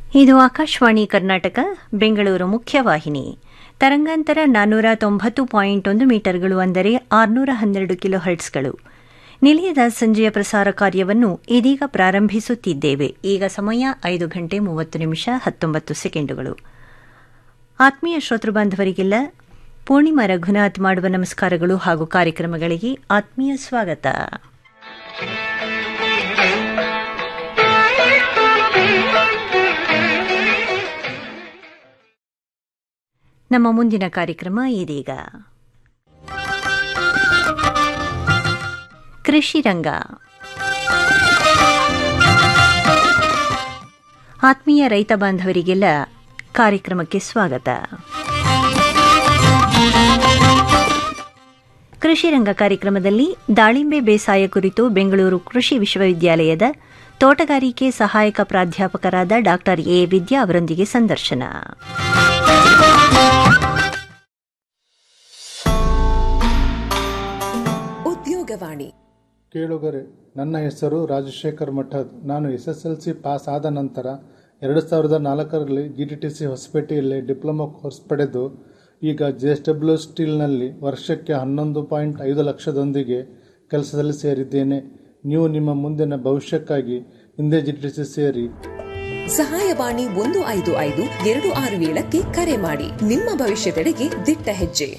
ಇದು ಆಕಾಶವಾಣಿ ಕರ್ನಾಟಕ ಬೆಂಗಳೂರು ಮುಖ್ಯವಾಹಿನಿ ತರಂಗಾಂತರ ನಾನ್ನೂರ ತೊಂಬತ್ತು ಪಾಯಿಂಟ್ ಒಂದು ಮೀಟರ್ಗಳು ಅಂದರೆ ಆರುನೂರ ಹನ್ನೆರಡು ಕಿಲೋ ಹರ್ಟ್ಸ್ಗಳು ನಿಲಯದ ಸಂಜೆಯ ಪ್ರಸಾರ ಕಾರ್ಯವನ್ನು ಇದೀಗ ಪ್ರಾರಂಭಿಸುತ್ತಿದ್ದೇವೆ ಈಗ ಸಮಯ ಐದು ಗಂಟೆ ಮೂವತ್ತು ನಿಮಿಷ ಹತ್ತೊಂಬತ್ತು ಸೆಕೆಂಡುಗಳು ಆತ್ಮೀಯ ಶ್ರೋತೃ ಬಾಂಧವರಿಗೆಲ್ಲ ಪೂರ್ಣಿಮಾ ರಘುನಾಥ್ ಮಾಡುವ ನಮಸ್ಕಾರಗಳು ಹಾಗೂ ಕಾರ್ಯಕ್ರಮಗಳಿಗೆ ಆತ್ಮೀಯ ಸ್ವಾಗತ ನಮ್ಮ ಮುಂದಿನ ಕಾರ್ಯಕ್ರಮ ಇದೀಗ ಕೃಷಿ ರಂಗ ಆತ್ಮೀಯ ರೈತ ಬಾಂಧವರಿಗೆಲ್ಲ ಕಾರ್ಯಕ್ರಮಕ್ಕೆ ಸ್ವಾಗತ ಕೃಷಿ ರಂಗ ಕಾರ್ಯಕ್ರಮದಲ್ಲಿ ದಾಳಿಂಬೆ ಬೇಸಾಯ ಕುರಿತು ಬೆಂಗಳೂರು ಕೃಷಿ ವಿಶ್ವವಿದ್ಯಾಲಯದ ತೋಟಗಾರಿಕೆ ಸಹಾಯಕ ಪ್ರಾಧ್ಯಾಪಕರಾದ ಡಾ ಎ ವಿದ್ಯಾ ಅವರೊಂದಿಗೆ ಸಂದರ್ಶನ ಉದ್ಯೋಗವಾಣಿ ಕೇಳುಗರೆ ನನ್ನ ಹೆಸರು ರಾಜಶೇಖರ್ ಮಠದ್ ನಾನು S S L C pass ಆದ ನಂತರ ಎರಡು ಸಾವಿರದ ನಾಲ್ಕರಲ್ಲಿ ಜಿ ಟಿ ಟಿ ಸಿ ಹೊಸಪೇಟೆಯಲ್ಲಿ ಡಿಪ್ಲೊಮಾ ಕೋರ್ಸ್ ಪಡೆದು ಈಗ ಜೆ ಎಸ್ ಡಬ್ಲ್ಯೂ ಸ್ಟೀಲ್ನಲ್ಲಿ ವರ್ಷಕ್ಕೆ ಹನ್ನೊಂದು ಪಾಯಿಂಟ್ ಐದು ಲಕ್ಷದೊಂದಿಗೆ ಕೆಲಸದಲ್ಲಿ ಸೇರಿದ್ದೇನೆ ನೀವು ನಿಮ್ಮ ಮುಂದಿನ ಭವಿಷ್ಯಕ್ಕಾಗಿ ಹಿಂದೆ ಜಿ ಟಿ ಟಿ ಸಿ ಸೇರಿ ಸಹಾಯವಾಣಿ ಒಂದು ಐದು ಐದು ಎರಡು ಆರು ಏಳಕ್ಕೆ ಕರೆ ಮಾಡಿ ನಿಮ್ಮ ಭವಿಷ್ಯದೆಡೆಗೆ ದಿಟ್ಟ ಹೆಜ್ಜೆ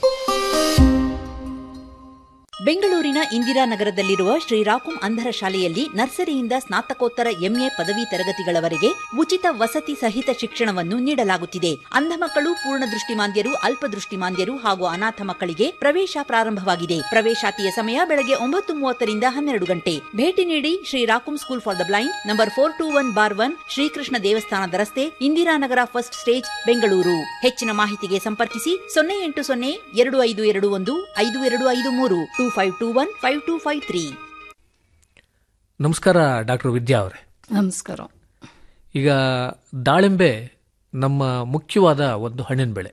ಬೆಂಗಳೂರಿನ ಇಂದಿರಾನಗರದಲ್ಲಿರುವ ಶ್ರೀರಾಕುಂ ಅಂಧರ ಶಾಲೆಯಲ್ಲಿ ನರ್ಸರಿಯಿಂದ ಸ್ನಾತಕೋತ್ತರ ಎಂಎ ಪದವಿ ತರಗತಿಗಳವರೆಗೆ ಉಚಿತ ವಸತಿ ಸಹಿತ ಶಿಕ್ಷಣವನ್ನು ನೀಡಲಾಗುತ್ತಿದೆ ಅಂಧ ಮಕ್ಕಳು ಪೂರ್ಣ ದೃಷ್ಟಿಮಾಂದ್ಯರು ಅಲ್ಪದೃಷ್ಟಿಮಾಂದ್ಯರು ಹಾಗೂ ಅನಾಥ ಮಕ್ಕಳಿಗೆ ಪ್ರವೇಶ ಪ್ರಾರಂಭವಾಗಿದೆ ಪ್ರವೇಶಾತಿಯ ಸಮಯ ಬೆಳಗ್ಗೆ ಒಂಬತ್ತು ಮೂವತ್ತರಿಂದ ಹನ್ನೆರಡು ಗಂಟೆ ಭೇಟಿ ನೀಡಿ ಶ್ರೀರಾಕುಂ school for the blind number four two one bar one Shrikrishna ದೇವಸ್ಥಾನದ ರಸ್ತೆ ಇಂದಿರಾನಗರ ಫಸ್ಟ್ ಸ್ಟೇಜ್ ಬೆಂಗಳೂರು ಹೆಚ್ಚಿನ ಮಾಹಿತಿಗೆ ಸಂಪರ್ಕಿಸಿ ಸೊನ್ನೆ ಎಂಟು ಸೊನ್ನೆ ಎರಡು ಐದು ಎರಡು ಒಂದು ಐದು ಎರಡು ಐದು ಮೂರು two five two one five two five three ನಮಸ್ಕಾರ ಡಾಕ್ಟರ್ ವಿದ್ಯಾ ಅವರೇ ನಮಸ್ಕಾರ ಈಗ ದಾಳಿಂಬೆ ನಮ್ಮ ಮುಖ್ಯವಾದ ಒಂದು ಹಣ್ಣಿನ ಬೆಳೆ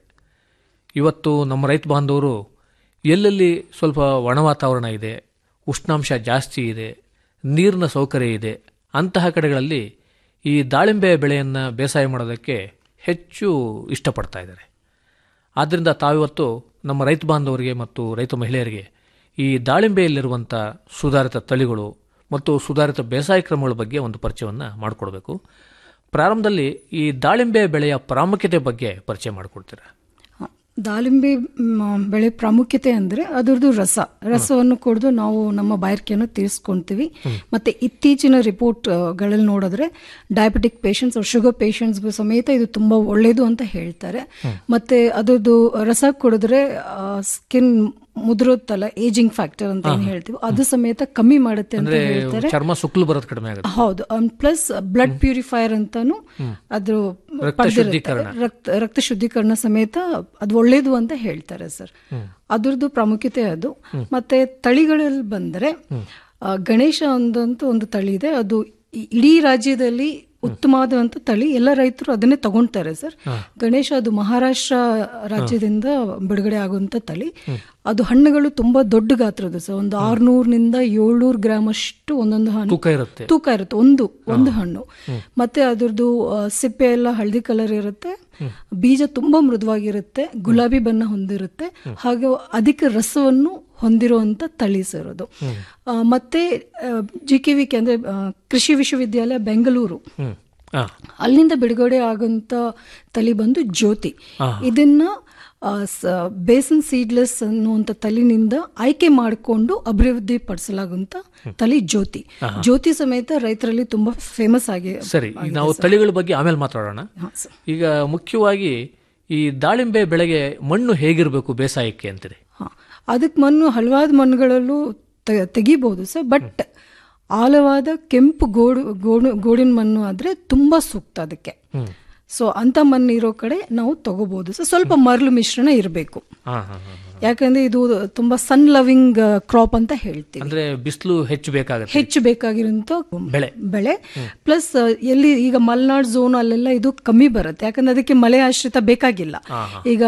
ಇವತ್ತು ನಮ್ಮ ರೈತ ಬಾಂಧವರು ಎಲ್ಲೆಲ್ಲಿ ಸ್ವಲ್ಪ ಒಣ ವಾತಾವರಣ ಇದೆ ಉಷ್ಣಾಂಶ ಜಾಸ್ತಿ ಇದೆ ನೀರಿನ ಸೌಕರ್ಯ ಇದೆ ಅಂತಹ ಕಡೆಗಳಲ್ಲಿ ಈ ದಾಳಿಂಬೆ ಬೆಳೆಯನ್ನು ಬೇಸಾಯ ಮಾಡೋದಕ್ಕೆ ಹೆಚ್ಚು ಇಷ್ಟಪಡ್ತಾ ಇದ್ದಾರೆ ಆದ್ದರಿಂದ ತಾವಿವತ್ತು ನಮ್ಮ ರೈತ ಬಾಂಧವರಿಗೆ ಮತ್ತು ರೈತ ಮಹಿಳೆಯರಿಗೆ ಈ ದಾಳಿಂಬೆಯಲ್ಲಿರುವಂಥ ಸುಧಾರಿತ ತಳಿಗಳು ಮತ್ತು ಸುಧಾರಿತ ಬೇಸಾಯ ಕ್ರಮಗಳ ಬಗ್ಗೆ ಒಂದು ಪರಿಚಯವನ್ನು ಮಾಡಿಕೊಡ್ಬೇಕು ಪ್ರಾರಂಭದಲ್ಲಿ ಈ ದಾಳಿಂಬೆ ಬೆಳೆಯ ಪ್ರಾಮುಖ್ಯತೆ ಬಗ್ಗೆ ಪರಿಚಯ ಮಾಡಿಕೊಡ್ತೀರಾ ಹ. ದಾಳಿಂಬೆ ಮ್, ಬೆಳೆ ಪ್ರಾಮುಖ್ಯತೆ ಅಂದ್ರೆ ಅದರದ್ದು ರಸ ರಸವನ್ನು ಕುಡಿದು ನಾವು ನಮ್ಮ ಬಾಯಾರಿಕೆಯನ್ನು ತೀರಿಸ್ಕೊಂತೀವಿ ಮತ್ತೆ ಇತ್ತೀಚಿನ ರಿಪೋರ್ಟ್ ಗಳಲ್ಲಿ ನೋಡಿದ್ರೆ ಡಯಾಬಿಟಿಕ್ ಪೇಷಂಟ್ಸ್ ಶುಗರ್ ಪೇಷಂಟ್ಸ್ಗೂ ಸಮೇತ ಇದು ತುಂಬಾ ಒಳ್ಳೇದು ಅಂತ ಹೇಳ್ತಾರೆ ಮತ್ತೆ ಅದರದ್ದು ರಸ ಕುಡಿದ್ರೆ ಸ್ಕಿನ್ ಮುದುರುತ್ತಲ್ಲ ಏಜಿಂಗ್ ಫ್ಯಾಕ್ಟರ್ ಅಂತ ಏನ್ ಹೇಳ್ತೀವಿ ಅದು ಸಮೇತ ಕಮ್ಮಿ ಮಾಡುತ್ತೆ ಅಂತ ಅಂದ್ರೆ ಹೇಳ್ತಾರೆ ಚರ್ಮ ಸುಕ್ಲು ಬರೋದು ಕಡಿಮೆ ಆಗುತ್ತೆ ಹೌದು ಪ್ಲಸ್ ಬ್ಲಡ್ ಪ್ಯೂರಿಫೈಯರ್ ಅಂತಾನು ಅದು ರಕ್ತ ಪಡ್ದಿರುತ್ತೆ. ಶುದ್ಧೀಕರಣ. ರಕ್ತ ರಕ್ತ ಶುದ್ಧೀಕರಣ ಸಮೇತ ಅದು ಒಳ್ಳೇದು ಅಂತ ಹೇಳ್ತಾರೆ ಸರ್ ಅದ್ರದ್ದು ಪ್ರಾಮುಖ್ಯತೆ ಅದು ಮತ್ತೆ ತಳಿಗಳಲ್ಲಿ ಬಂದ್ರೆ ಆ, ಗಣೇಶ ಒಂದಂತೂ ಒಂದು ತಳಿ ಇದೆ ಅದು ಈ- ಇಡೀ ರಾಜ್ಯದಲ್ಲಿ ಉತ್ತಮವಾದಂತ ತಳಿ ಎಲ್ಲ ರೈತರು ಅದನ್ನೇ ತಗೊಂತಾರೆ ಸರ್ ಗಣೇಶ ಅದು ಮಹಾರಾಷ್ಟ್ರ ರಾಜ್ಯದಿಂದ ಬಿಡುಗಡೆ ಆಗುವಂತ ತಳಿ ಅದು ಹಣ್ಣುಗಳು ತುಂಬಾ ದೊಡ್ಡ ಗಾತ್ರದ್ದು ಸರ್ ಒಂದು ಆರ್ನೂರ್ನಿಂದ ಏಳ್ನೂರು ಗ್ರಾಮ್ ಅಷ್ಟು ಒಂದೊಂದು ಹಣ್ಣು ತೂಕ ಇರುತ್ತೆ ತೂಕ ಇರುತ್ತೆ ಒಂದು ಒಂದು ಹಣ್ಣು ಮತ್ತೆ ಅದ್ರದ್ದು ಆ, ಸಿಪ್ಪೆ ಎಲ್ಲ ಹಳದಿ ಕಲರ್ ಇರುತ್ತೆ ಬೀಜ ತುಂಬಾ ಮೃದುವಾಗಿರುತ್ತೆ ಗುಲಾಬಿ ಬಣ್ಣ ಹೊಂದಿರುತ್ತೆ ಹಾಗೆ ಅಧಿಕ ರಸವನ್ನು ಹೊಂದಿರುವಂತ ತಳಿ ಸರ್ ಅದು ಆ, ಮತ್ತೆ ಜಿ ಕೆ ವಿ ಕೆ ಅಂದ್ರೆ ಆ, ಕೃಷಿ ವಿಶ್ವವಿದ್ಯಾಲಯ ಬೆಂಗಳೂರು ಹ್ಮ್ ಹಾಂ ಅಲ್ಲಿಂದ ಬಿಡುಗಡೆ ಆಗಂತ ತಳಿ ಬಂದು ಜ್ಯೋತಿ ಇದನ್ನ ಆ, ಸ- ಬೇಸನ್ ಸೀಡ್ಲೆಸ್ ಅನ್ನುವಂಥ ತಳಿನಿಂದ ಆಯ್ಕೆ ಮಾಡಿಕೊಂಡು ಅಭಿವೃದ್ಧಿ ಪಡಿಸಲಾಗುವಂತ ತಳಿ ಜ್ಯೋತಿ ಜ್ಯೋತಿ ಸಮೇತ ರೈತರಲ್ಲಿ ತುಂಬಾ ಫೇಮಸ್ ಆಗಿ ಸರಿ ಈಗ ನಾವು ತಳಿಗಳ ಬಗ್ಗೆ ಆಮೇಲೆ ಮಾತಾಡೋಣ ಹಾ, ಸರ್. ಈಗ ಮುಖ್ಯವಾಗಿ ಈ ದಾಳಿಂಬೆ ಬೆಳೆಗೆ ಮಣ್ಣು ಹೇಗಿರಬೇಕು ಬೇಸಾಯಕ್ಕೆ ಅಂತೀರಿ ಹಾ. ಅದಕ್ಕೆ ಮಣ್ಣು ಹಲವಾದ ಮಣ್ಣುಗಳಲ್ಲೂ ತೆ- ತೆಗಿಬಹುದು ಸರ್ ಬಟ್ ಆಳವಾದ ಕೆಂಪು ಗೋಡು ಗೋಡು ಗೋಡಿನ ಮಣ್ಣು ಆದ್ರೆ ತುಂಬಾ ಸೂಕ್ತ ಅದಕ್ಕೆ ಸೊ ಅಂತ ಮಣ್ಣು ಇರೋ ಕಡೆ ನಾವು ತಗೋಬಹುದು ಸರ್ ಸ್ವಲ್ಪ ಮರಳು ಮಿಶ್ರಣ ಇರಬೇಕು ಹಾಂ ಹಾಂ ಹಾಂ ಯಾಕಂದ್ರೆ ಇದು ತುಂಬಾ ಸನ್ ಲವಿಂಗ್ ಕ್ರಾಪ್ ಅಂತ ಹೇಳ್ತೀವಿ ಅಂದ್ರೆ ಬಿಸಿಲು ಹೆಚ್ಚು ಬೇಕಾಗುತ್ತೆ ಹೆಚ್ಚು ಬೇಕಾಗಿರೋಂಥ ಬೆಳೆ. ಬೆಳೆ ಪ್ಲಸ್ ಎಲ್ಲಿ ಈಗ ಮಲೆನಾಡ್ ಝೋನ್ ಅಲ್ಲೆಲ್ಲ ಇದು ಕಮ್ಮಿ ಬರುತ್ತೆ ಯಾಕಂದ್ರೆ ಅದಕ್ಕೆ ಮಳೆ ಆಶ್ರಿತ ಬೇಕಾಗಿಲ್ಲ ಈಗ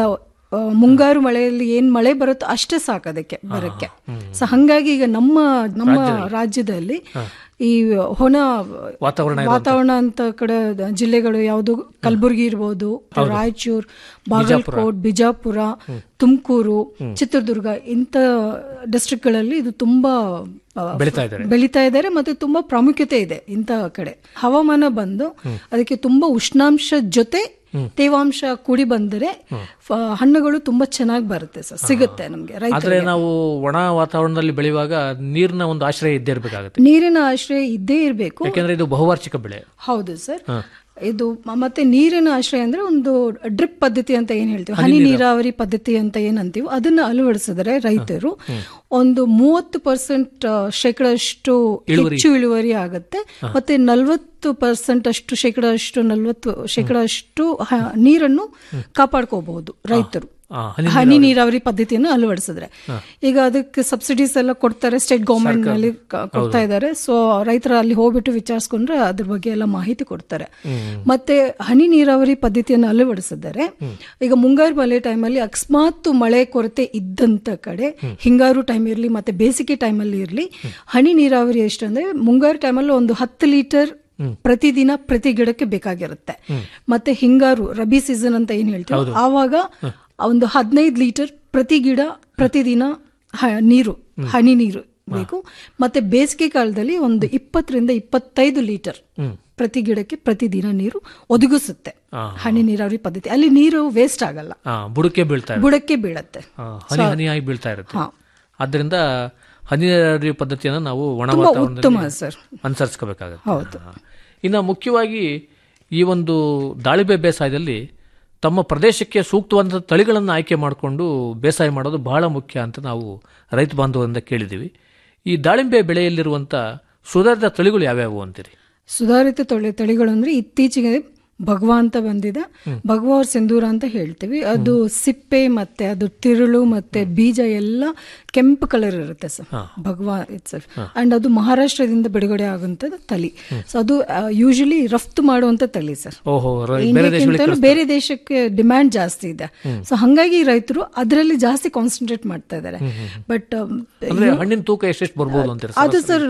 ಆ, ಮುಂಗಾರು ಮಳೆಯಲ್ಲಿ ಏನ್ ಮಳೆ ಬರುತ್ತೋ ಅಷ್ಟೇ ಸಾಕು ಅದಕ್ಕೆ ಬರಕ್ಕೆ ಸೊ ಹಂಗಾಗಿ ಈಗ ನಮ್ಮ ನಮ್ಮ ರಾಜ್ಯದಲ್ಲಿ ಈ ಹೊಣ ವಾತಾವರಣ ವಾತಾವರಣ ಅಂತ ಕಡೆ ಜಿಲ್ಲೆಗಳು ಯಾವುದು ಕಲಬುರಗಿ ಇರ್ಬೋದು ರಾಯಚೂರು ಬಾಗಲಕೋಟ್ ಬಿಜಾಪುರ ತುಮಕೂರು ಚಿತ್ರದುರ್ಗ ಇಂಥ ಡಿಸ್ಟ್ರಿಕ್ಟ್ಗಳಲ್ಲಿ ಇದು ತುಂಬಾ ಆ, ಬೆಳೀತಾ ಇದ್ದಾರೆ ಬೆಳೀತಾ ಇದ್ದಾರೆ ಮತ್ತೆ ತುಂಬಾ ಪ್ರಾಮುಖ್ಯತೆ ಇದೆ ಇಂಥ ಕಡೆ ಹವಾಮಾನ ಬಂದು ಅದಕ್ಕೆ ತುಂಬಾ ಉಷ್ಣಾಂಶ ಜೊತೆ ತೇವಾಂಶ ಕೂಡಿ ಬಂದರೆ ಫ- ಹಣ್ಣುಗಳು ತುಂಬಾ ಚೆನ್ನಾಗಿ ಬರುತ್ತೆ ಸರ್ ಸಿಗುತ್ತೆ ನಮ್ಗೆ ರೈತ ಆದ್ರೆ ನಾವು ಒಣ ವಾತಾವರಣದಲ್ಲಿ ಬೆಳೆಯುವಾಗ ನೀರಿನ ಒಂದು ಆಶ್ರಯ ಇದ್ದೇ ಇರಬೇಕಾಗುತ್ತೆ ನೀರಿನ ಆಶ್ರಯ ಇದ್ದೇ ಇರಬೇಕು ಯಾಕೆಂದ್ರೆ ಇದು ಬಹುವಾರ್ಷಿಕ ಬೆಳೆ ಹೌದು ಸರ್ ಇದು ಮ- ಮತ್ತೆ ನೀರಿನ ಆಶ್ರಯ ಅಂದ್ರೆ ಒಂದು ಡ್ರಿಪ್ ಪದ್ಧತಿ ಅಂತ ಏನ್ ಹೇಳ್ತೀವಿ ಹನಿ ನೀರಾವರಿ ಪದ್ಧತಿ ಅಂತ ಏನ್ ಅಂತೀವಿ ಅದನ್ನ ಅಳವಡಿಸಿದ್ರೆ ರೈತರು ಒಂದು ಮೂವತ್ತು ಪರ್ಸೆಂಟ್ ಶೇಕಡಷ್ಟು ಹೆಚ್ಚು ಇಳುವರಿ ಆಗುತ್ತೆ ಮತ್ತೆ ನಲ್ವತ್ತು ಪರ್ಸೆಂಟ್ ಅಷ್ಟು ಶೇಕಡಷ್ಟು ನಲ್ವತ್ತು ಶೇಕಡಷ್ಟು ಹ- ನೀರನ್ನು ಕಾಪಾಡ್ಕೋಬಹುದು ರೈತರು ಆ, ಹನಿ ಹನಿ ನೀರಾವರಿ ಪದ್ಧತಿಯನ್ನು ಅಳವಡಿಸಿದ್ರೆ ಈಗ ಅದಕ್ಕೆ ಸಬ್ಸಿಡೀಸ್ ಎಲ್ಲ ಕೊಡ್ತಾರೆ ಸ್ಟೇಟ್ ಗೌರ್ಮೆಂಟ್ ನಲ್ಲಿ ಕ- ಕೊಡ್ತಾ ಇದ್ದಾರೆ ಸೊ ರೈತರ ಅಲ್ಲಿ ಹೋಗ್ಬಿಟ್ಟು ವಿಚಾರಿಸ್ಕೊಂಡ್ರೆ ಅದ್ರ ಬಗ್ಗೆ ಎಲ್ಲ ಮಾಹಿತಿ ಕೊಡ್ತಾರೆ ಮತ್ತೆ ಹನಿ ನೀರಾವರಿ ಪದ್ಧತಿಯನ್ನು ಅಳವಡಿಸಿದರೆ ಈಗ ಮುಂಗಾರು ಮಳೆ ಟೈಮಲ್ಲಿ ಅಕಸ್ಮಾತ್ ಮಳೆ ಕೊರತೆ ಇದ್ದಂತ ಕಡೆ ಹಿಂಗಾರು ಟೈಮ್ ಇರಲಿ ಮತ್ತೆ ಬೇಸಿಗೆ ಟೈಮಲ್ಲಿ ಇರಲಿ ಹನಿ ನೀರಾವರಿ ಎಷ್ಟಂದ್ರೆ ಮುಂಗಾರು ಟೈಮಲ್ಲಿ ಒಂದು ಹತ್ತು ಲೀಟರ್ ಪ್ರತಿದಿನ ಪ್ರತಿ ಗಿಡಕ್ಕೆ ಬೇಕಾಗಿರುತ್ತೆ ಮತ್ತೆ ಹಿಂಗಾರು ರಬಿ ಸೀಸನ್ ಅಂತ ಏನ್ ಹೇಳ್ತೀವಿ ಆವಾಗ ಒಂದು ಹದಿನೈದು ಲೀಟರ್ ಪ್ರತಿ ಗಿಡ ಪ್ರತಿದಿನ ಹ- ನೀರು ಹನಿ ನೀರು ಬೇಕು ಮತ್ತೆ ಬೇಸಿಗೆ ಕಾಲದಲ್ಲಿ ಒಂದು ಇಪ್ಪತ್ತರಿಂದ ಇಪ್ಪತ್ತೈದು ಲೀಟರ್ ಪ್ರತಿ ಗಿಡಕ್ಕೆ ಪ್ರತಿದಿನ ನೀರು ಒದಗಿಸುತ್ತೆ ಹನಿ ನೀರಾವರಿ ಪದ್ಧತಿ ಅಲ್ಲಿ ನೀರು ವೇಸ್ಟ್ ಆಗಲ್ಲ ಆ, ಬುಡಕ್ಕೆ ಬೀಳ್ತಾ ಇದೆ ಬುಡಕ್ಕೆ ಬೀಳತ್ತೆ ಆ, ಹನಿ ಹನಿಯಾಗಿ ಬೀಳ್ತಾ ಇರುತ್ತೆ ಹಾ. ಆದ್ದರಿಂದ ಹನಿ ನೀರಾವರಿ ಪದ್ಧತಿಯನ್ನು ನಾವು ಒಣ ತುಂಬಾ ಉತ್ತಮ ವಾತಾವರಣದಲ್ಲಿ ಸರ್ ಅನುಸರಿಸ್ಕೋಬೇಕಾಗುತ್ತೆ ಹೌದು. ಹಾ. ಇನ್ನು ಮುಖ್ಯವಾಗಿ ಈ ಒಂದು ದಾಳಿಂಬೆ ಬೇಸಾಯದಲ್ಲಿ ತಮ್ಮ ಪ್ರದೇಶಕ್ಕೆ ಸೂಕ್ತವಾದ ತಳಿಗಳನ್ನು ಆಯ್ಕೆ ಮಾಡಿಕೊಂಡು ಬೇಸಾಯ ಮಾಡೋದು ಬಹಳ ಮುಖ್ಯ ಅಂತ ನಾವು ರೈತ ಬಾಂಧವರಿಂದ ಕೇಳಿದ್ದೀವಿ ಈ ದಾಳಿಂಬೆ ಬೆಳೆಯಲ್ಲಿರುವಂಥ ಸುಧಾರಿತ ತಳಿಗಳು ಯಾವ್ಯಾವು ಅಂತೀರಿ ಸುಧಾರಿತ ತಳಿ ತಳಿಗಳು ಅಂದ್ರೆ ಇತ್ತೀಚೆಗೆ ಭಗವಾ ಅಂತ ಬಂದಿದೆ ಭಗವಾ ಅವ್ರ ಸಿಂಧೂರ ಅಂತ ಹೇಳ್ತೀವಿ ಅದು ಸಿಪ್ಪೆ ಮತ್ತೆ ಅದು ತಿರುಳು ಮತ್ತೆ ಬೀಜ ಎಲ್ಲ ಕೆಂಪು ಕಲರ್ ಇರುತ್ತೆ ಸರ್ ಭಗವಾ ಇಟ್ಸ್ ಅಂಡ್ ಅದು ಮಹಾರಾಷ್ಟ್ರದಿಂದ ಬಿಡುಗಡೆ ಆಗುವಂಥದ್ದು ತಳಿ ಸೊ ಅದು ಯೂಶಲಿ ರಫ್ತು ಮಾಡುವಂತ ತಳಿ ಸರ್ ಓಹೋ ರ- ಬೇರೆ ದೇಶಗಳಿಗೆ ಇಂಡಿಯಾಕ್ಕಿಂತಲೂ ಬೇರೆ ದೇಶಕ್ಕೆ ಡಿಮ್ಯಾಂಡ್ ಜಾಸ್ತಿ ಇದೆ ಸೊ ಹಂಗಾಗಿ ರೈತರು ಅದರಲ್ಲಿ ಜಾಸ್ತಿ ಕಾನ್ಸಂಟ್ರೇಟ್ ಮಾಡ್ತಾ ಇದ್ದಾರೆ ಬಟ್ ಅಂದ್ರೆ ಹಣ್ಣಿನ ತೂಕ ಎಷ್ಟೆಷ್ಟು ಬರ್ಬೋದು ಅಂತೀರಿ ಸರ್? ಅದು ಸರ್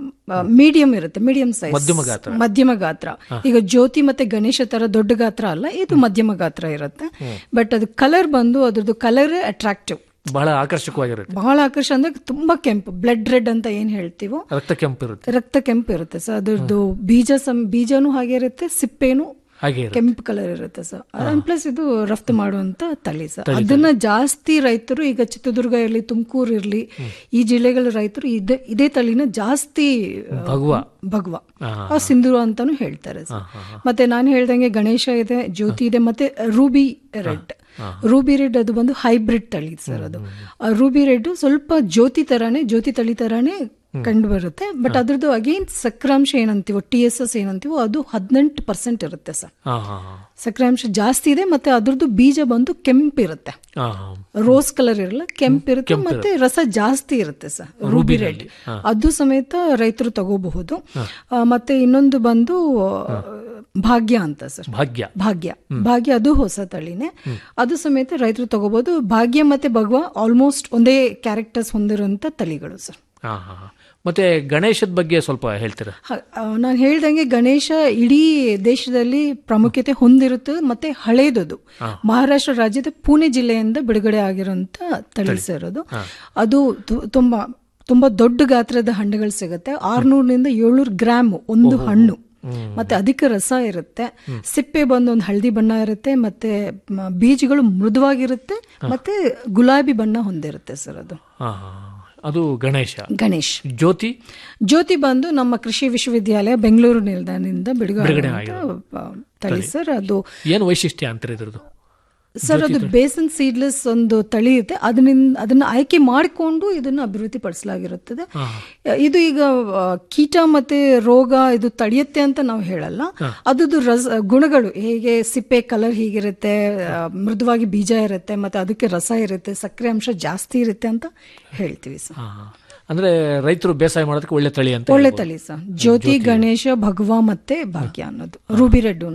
ಮೀಡಿಯಂ ಇರುತ್ತೆ ಮೀಡಿಯಂ ಸೈಜ್ ಮಧ್ಯಮ ಗಾತ್ರ. ಮಧ್ಯಮ ಗಾತ್ರ ಈಗ ಜ್ಯೋತಿ ಮತ್ತೆ ಗಣೇಶ ತರ ದೊಡ್ಡ ಗಾತ್ರ ಅಲ್ಲ ಇದು ಮಧ್ಯಮ ಗಾತ್ರ ಇರುತ್ತೆ ಬಟ್ ಅದು ಕಲರ್ ಬಂದು ಅದ್ರದ್ದು ಕಲರ್ ಅಟ್ರಾಕ್ಟಿವ್ ಬಹಳ ಆಕರ್ಷಕವಾಗಿರುತ್ತೆ ಬಹಳ ಆಕರ್ಷ ಅಂದ್ರೆ ತುಂಬಾ ಕೆಂಪು ಬ್ಲಡ್ ರೆಡ್ ಅಂತ ಏನ್ ಹೇಳ್ತೀವೋ ರಕ್ತ ಕೆಂಪು ಇರುತ್ತೆ ರಕ್ತ ಕೆಂಪು ಇರುತ್ತೆ ಸರ್ ಅದ್ರದ್ದು ಬೀಜ ಸಂ ಬೀಜನೂ ಹಾಗೆ ಇರುತ್ತೆ ಸಿಪ್ಪೆನೂ ಹಾಗೆ ಇರುತ್ತೆ ಕೆಂಪು ಕಲರ್ ಇರುತ್ತೆ ಸರ್ ಪ್ಲಸ್ ಇದು ರಫ್ತು ಮಾಡುವಂತ ತಳಿ ಸರ್ ಅದನ್ನ ಜಾಸ್ತಿ ರೈತರು ಈಗ ಚಿತ್ರದುರ್ಗ ಇರಲಿ ತುಮಕೂರು ಇರಲಿ ಈ ಜಿಲ್ಲೆಗಳ ರೈತರು ಇದೇ ಇದೇ ತಳಿನ ಜಾಸ್ತಿ ಆ, ಭಗವಾ. ಭಗವಾ ಆ ಸಿಂಧೂರ ಅಂತಾನು ಹೇಳ್ತಾರೆ ಸರ್ ಮತ್ತೆ ನಾನು ಹೇಳ್ದಂಗೆ ಗಣೇಶ ಇದೆ ಜ್ಯೋತಿ ಇದೆ ಮತ್ತೆ ರೂಬಿ ರೆಡ್ ರೂಬಿ ರೆಡ್ ಅದು ಬಂದು ಹೈಬ್ರಿಡ್ ತಳಿ ಸರ್ ಅದು ಆ ರೂಬಿ ರೆಡ್ ಸ್ವಲ್ಪ ಜ್ಯೋತಿ ತರಾನೇ ಜ್ಯೋತಿ ತಳಿ ತರಾನೇ ಕಂಡು ಬರುತ್ತೆ ಬಟ್ ಅದ್ರದ್ದು ಅಗೇನ್ ಸಕ್ರಾಂಶ ಏನಂತೀವೋ ಟಿ ಎಸ್ ಎಸ್ ಏನಂತೀವೋ ಅದು ಹದಿನೆಂಟು ಪರ್ಸೆಂಟ್ ಇರುತ್ತೆ ಸರ್ ಹಾ ಹಾ ಹಾ ಸಕ್ರಾಂಶ ಜಾಸ್ತಿ ಇದೆ ಮತ್ತೆ ಅದ್ರದ್ದು ಬೀಜ ಬಂದು ಕೆಂಪಿರುತ್ತೆ ಹಾ ಹಾ ರೋಸ್ ಕಲರ್ ಇರಲ್ಲ ಕೆಂಪಿರುತ್ತೆ ಮತ್ತೆ ರಸ ಜಾಸ್ತಿ ಇರುತ್ತೆ ಸರ್ ರೂಬಿ ರೆಡ್ ಅದು ಸಮೇತ ರೈತರು ತಗೋಬಹುದು ಆ, ಮತ್ತೆ ಇನ್ನೊಂದು ಬಂದು ಆ, ಭಾಗ್ಯ ಅಂತ ಸರ್ ಭಾಗ್ಯ ಭಾಗ್ಯ ಭಾಗ್ಯ ಅದು ಹೊಸ ತಳಿನೇ ಅದು ಸಮೇತ ರೈತರು ತಗೋಬಹುದು ಭಾಗ್ಯ ಮತ್ತೆ ಭಗವಾ ಆಲ್ಮೋಸ್ಟ್ ಒಂದೇ ಕ್ಯಾರೆಕ್ಟರ್ಸ್ ಹೊಂದಿರುವಂತ ತಳಿಗಳು ಸರ್ ಹಾ ಹಾ ಹಾ. ಮತ್ತೆ ಗಣೇಶದ ಬಗ್ಗೆ ಸ್ವಲ್ಪ ಹೇಳ್ತೀರಾ ನಾನು ಹೇಳ್ದಂಗೆ ಗಣೇಶ ಇಡೀ ದೇಶದಲ್ಲಿ ಪ್ರಾಮುಖ್ಯತೆ ಹೊಂದಿರುತ್ತೆ ಮತ್ತೆ ಹಳೇದದು ಮಹಾರಾಷ್ಟ್ರ ರಾಜ್ಯದ ಪುಣೆ ಜಿಲ್ಲೆಯಿಂದ ಬಿಡುಗಡೆ ಆಗಿರುವಂತ ತಳಿ ಸರ್ ಅದು ಅದು ತು- ತುಂಬಾ ತುಂಬಾ ದೊಡ್ಡ ಗಾತ್ರದ ಹಣ್ಣುಗಳು ಸಿಗುತ್ತೆ ಆರ್ನೂರರಿಂದ ಏಳ್ನೂರು ಗ್ರಾಮ್ ಒಂದು ಹಣ್ಣು ಮತ್ತೆ ಅಧಿಕ ರಸ ಇರುತ್ತೆ ಸಿಪ್ಪೆ ಬಂದು ಒಂದು ಹಳದಿ ಬಣ್ಣ ಇರುತ್ತೆ ಮತ್ತೆ ಮ- ಬೀಜಗಳು ಮೃದುವಾಗಿರುತ್ತೆ ಮತ್ತೆ ಗುಲಾಬಿ ಬಣ್ಣ ಹೊಂದಿರುತ್ತೆ ಸರ್ ಅದು ಹಾ ಹಾ ಹಾ. ಅದು ಗಣೇಶ ಗಣೇಶ್ ಜ್ಯೋತಿ ಜ್ಯೋತಿ ಬಂದು ನಮ್ಮ ಕೃಷಿ ವಿಶ್ವವಿದ್ಯಾಲಯ ಬೆಂಗಳೂರು ನಿಲ್ದಾಣದಿಂದ ಬಿಡುಗಡೆ ಬಿಡುಗಡೆ ಆಗುವಂತ, ಆ, ತಳಿ ಸರ್ ಅದು ಏನು ವೈಶಿಷ್ಟ್ಯ ಅಂತಾರೆ ಇದ್ರದ್ದು ಸರ್ ಅದು ಬೇಸನ್ ಸೀಡ್ಲೆಸ್ ಒಂದು ತಳಿ ಇರುತ್ತೆ ಅದನ್ನ ಅದನ್ನ ಆಯ್ಕೆ ಮಾಡಿಕೊಂಡು ಇದನ್ನ ಅಭಿವೃದ್ಧಿ ಪಡಿಸಲಾಗಿರುತ್ತದೆ ಇದು ಈಗ ಆ, ಕೀಟ ಮತ್ತೆ ರೋಗ ಇದು ತಡೆಯುತ್ತೆ ಅಂತ ನಾವು ಹೇಳಲ್ಲ ಅದ್ರದ್ದು ರಸ ಗುಣಗಳು ಹೇಗೆ ಸಿಪ್ಪೆ ಕಲರ್ ಹೀಗಿರುತ್ತೆ ಆ, ಮೃದುವಾಗಿ ಬೀಜ ಇರುತ್ತೆ ಮತ್ತೆ ಅದಕ್ಕೆ ರಸ ಇರುತ್ತೆ ಸಕ್ಕರೆ ಅಂಶ ಜಾಸ್ತಿ ಇರುತ್ತೆ ಅಂತ ಹೇಳ್ತೀವಿ ಸರ್ ಹಾ ಹಾ. ಅಂದ್ರೆ ರೈತರು ಬೇಸಾಯ ಮಾಡೋದಕ್ಕೆ ಒಳ್ಳೆ ತಳಿ ಅಂತ ಒಳ್ಳೆ ಹೇಳ್ಬೋದು. ತಳಿ ಸರ್ ಜ್ಯೋತಿ ಗಣೇಶ ಭಗವಾ ಮತ್ತೆ ಭಾಗ್ಯ ಅನ್ನೋದು ರೂಬಿ ರೆಡ್ಡುನು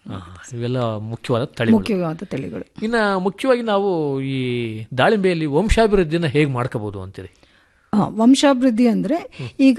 ಇವೆಲ್ಲ ಮುಖ್ಯವಾದ ತಳಿಗಳು ಮುಖ್ಯವಾದ ತಳಿಗಳು ಇನ್ನ ಮುಖ್ಯವಾಗಿ ನಾವು ಈ ದಾಳಿಂಬೆಯಲ್ಲಿ ವಂಶಾಭಿವೃದ್ಧಿನ ಹೇಗೆ ಮಾಡ್ಕೋಬಹುದು ಅಂತೀರಿ ಹಾ, ವಂಶಾಭಿವೃದ್ಧಿ ಅಂದ್ರೆ ಈಗ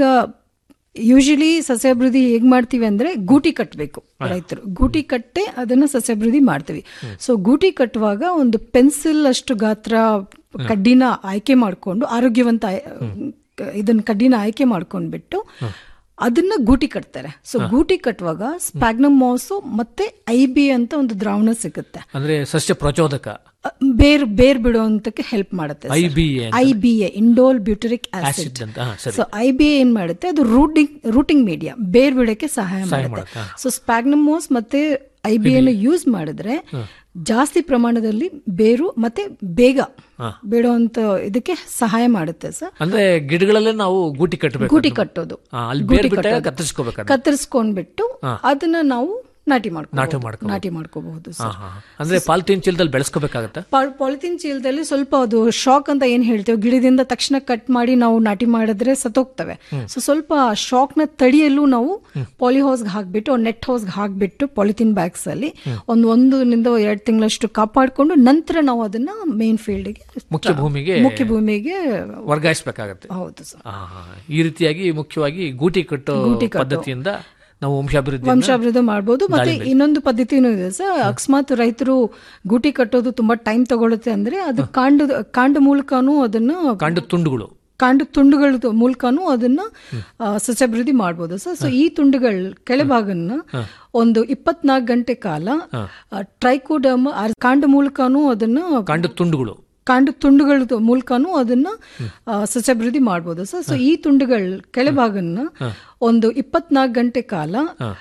ಯೂಶಲಿ ಸಸ್ಯಾಭಿವೃದ್ಧಿ ಹೇಗ್ ಮಾಡ್ತೀವಿ ಅಂದ್ರೆ ಗೂಟಿ ಕಟ್ಟಬೇಕು ರೈತರು ಗೂಟಿ ಕಟ್ಟೆ ಅದನ್ನ ಸಸ್ಯಾಭಿವೃದ್ಧಿ ಮಾಡ್ತೀವಿ ಸೊ ಗೂಟಿ ಕಟ್ಟುವಾಗ ಒಂದು ಪೆನ್ಸಿಲ್ ಅಷ್ಟು ಗಾತ್ರ ಕಡ್ಡಿನ ಆಯ್ಕೆ ಮಾಡಿಕೊಂಡು ಆರೋಗ್ಯವಂತ ಆಯ್- ಇದನ್ನ ಕಡ್ಡಿನ ಆಯ್ಕೆ ಮಾಡ್ಕೊಂಡ್ಬಿಟ್ಟು ಅದನ್ನ ಗೂಟಿ ಕಟ್ತಾರೆ ಸೊ ಗೂಟಿ ಕಟ್ಟುವಾಗ ಸ್ಪ್ಯಾಗ್ನಮ್ ಮಾಸು ಮತ್ತೆ ಐ ಬಿ ಅಂತ ಒಂದು ದ್ರಾವಣ ಸಿಗುತ್ತೆ ಅಂದ್ರೆ ಸಸ್ಯ ಪ್ರಚೋದಕ ಅ, ಬೇರ್ ಬೇರ್ ಬಿಡುವಂತಕ್ಕೆ ಹೆಲ್ಪ್ ಮಾಡುತ್ತೆ I B A I B A indole butyric acid acid ಅಂತ ಹಾ, ಸರಿ ಸೊ ಐ ಬಿ ಏನ್ ಮಾಡುತ್ತೆ ಅದು ರೂಟಿಂಗ್ ರೂಟಿಂಗ್ ಮೀಡಿಯಾ ಬೇರ್ ಬಿಡಕ್ಕೆ ಸಹಾಯ ಮಾಡುತ್ತೆ ಮಾಡುತ್ತೆ, ಸೊ ಸ್ಪ್ಯಾಗ್ನಮೋಸ್ ಮತ್ತೆ ಐ ಬಿ ಅನ್ನು ಯೂಸ್ ಮಾಡಿದ್ರೆ ಜಾಸ್ತಿ ಪ್ರಮಾಣದಲ್ಲಿ ಬೇರು ಮತ್ತೆ ಬೇಗ ಬಿಡುವಂತ ಇದಕ್ಕೆ ಸಹಾಯ ಮಾಡುತ್ತೆ ಸರ್ ಅಂದ್ರೆ ಗಿಡಗಳಲ್ಲೇ ನಾವು ಗೂಟಿ ಕಟ್ಟಬೇಕು ಗೂಟಿ ಕಟ್ಟೋದು ಹಾ, ಅಲ್ಲಿ ಬೇರೆ ಬಿಟ್ಟಾಗ ಕತ್ತರಿಸ್ಕೋಬೇಕು ಕತ್ತರಿಸ್ಕೊಂಡ್ಬಿಟ್ಟು ಅದನ್ನ ನಾವು ನಾಟಿ ಮಾಡ್ಕೊ ನಾಟಿ ಮಾಡ್ಕೋಬಹುದು. ನಾಟಿ ಮಾಡ್ಕೋಬಹುದು ಸರ್ ಅಂದ್ರೆ ಪಾಲಿಥೀನ್ ಚೀಲದಲ್ಲಿ ಬೆಳೆಸ್ಕೋಬೇಕಾಗತ್ತಾ ಪಾಲಿಥಿನ್ ಚೀಲದಲ್ಲಿ ಸ್ವಲ್ಪ ಅದು ಶಾಕ್ ಅಂತ ಏನ್ ಹೇಳ್ತೇವೆ ಗಿಡದಿಂದ ತಕ್ಷಣ ಕಟ್ ಮಾಡಿ ನಾವು ನಾಟಿ ಮಾಡಿದ್ರೆ ಸತ್ತೋಗ್ತವೆ ಸೊ ಸ್ವಲ್ಪ ಶಾಕ್ ನ ತಡಿಯಲು ನಾವು ಪಾಲಿ ಹೌಸ್ಗೆ ಹಾಕ್ಬಿಟ್ಟು ನೆಟ್ ಹೌಸ್ಗೆ ಹಾಕ್ಬಿಟ್ಟು ಪಾಲಿಥಿನ್ ಬ್ಯಾಗ್ಸ್ ಅಲ್ಲಿ ಒಂದು ಒಂದರಿಂದ ಎರಡು ತಿಂಗಳಷ್ಟು ಕಾಪಾಡಿಕೊಂಡು ನಂತರ ನಾವು ಅದನ್ನ ಮೇನ್ ಫೀಲ್ಡ್ಗೆ ಮುಖ್ಯ ಭೂಮಿಗೆ ಮುಖ್ಯ ಭೂಮಿಗೆ ವರ್ಗಾಯಿಸಬೇಕಾಗತ್ತೆ ಹೌದು ಸರ್ ಆ, ಈ ರೀತಿಯಾಗಿ ಮುಖ್ಯವಾಗಿ ಗೂಟಿ ಕಟ್ಟೋ ಪದ್ಧತಿಯಿಂದ ನಾವು ವಂಶಾಭಿವೃದ್ಧಿ ವಂಶಾಭಿವೃದ್ಧಿ ಮಾಡ್ಬೋದು ಮತ್ತೆ ಇನ್ನೊಂದು ಪದ್ಧತಿನೂ ಇದೆ ಸರ್ ಅಕಸ್ಮಾತ್ ರೈತರು ಗೂಟಿ ಕಟ್ಟೋದು ತುಂಬಾ ಟೈಮ್ ತಗೊಳುತ್ತೆ ಅಂದ್ರೆ ಅದು ಕಾಂಡ ಕಾಂಡ ಮೂಲಕನೂ ಅದನ್ನ ಕಾಂಡ ತುಂಡುಗಳು ಕಾಂಡ ತುಂಡುಗಳ ಮೂಲಕನೂ ಅದನ್ನ ಆ, ಸಸ್ಯಾಭಿವೃದ್ಧಿ ಮಾಡ್ಬೋದು ಸರ್ ಸೊ ಈ ತುಂಡುಗಳ ಕೆಳಭಾಗನ್ನ ಒಂದು ಇಪ್ಪತ್ನಾಲ್ಕು ಗಂಟೆ ಕಾಲ ಟ್ರೈಕೋಡಮ್ ಕಾಂಡ ಮೂಲಕನೂ ಅದನ್ನ ಕಾಂಡ ತುಂಡುಗಳು ಕಾಂಡ ತುಂಡುಗಳ ಮೂಲಕನೂ ಅದನ್ನ ಆ, ಸಸ್ಯಾಭಿವೃದ್ಧಿ ಮಾಡ್ಬೋದು ಸರ್ ಸೊ ಈ ತುಂಡುಗಳ ಕೆಳಭಾಗನ್ನ ಒಂದು ಇಪ್ಪತ್ನಾಲ್ಕು ಗಂಟೆ ಕಾಲ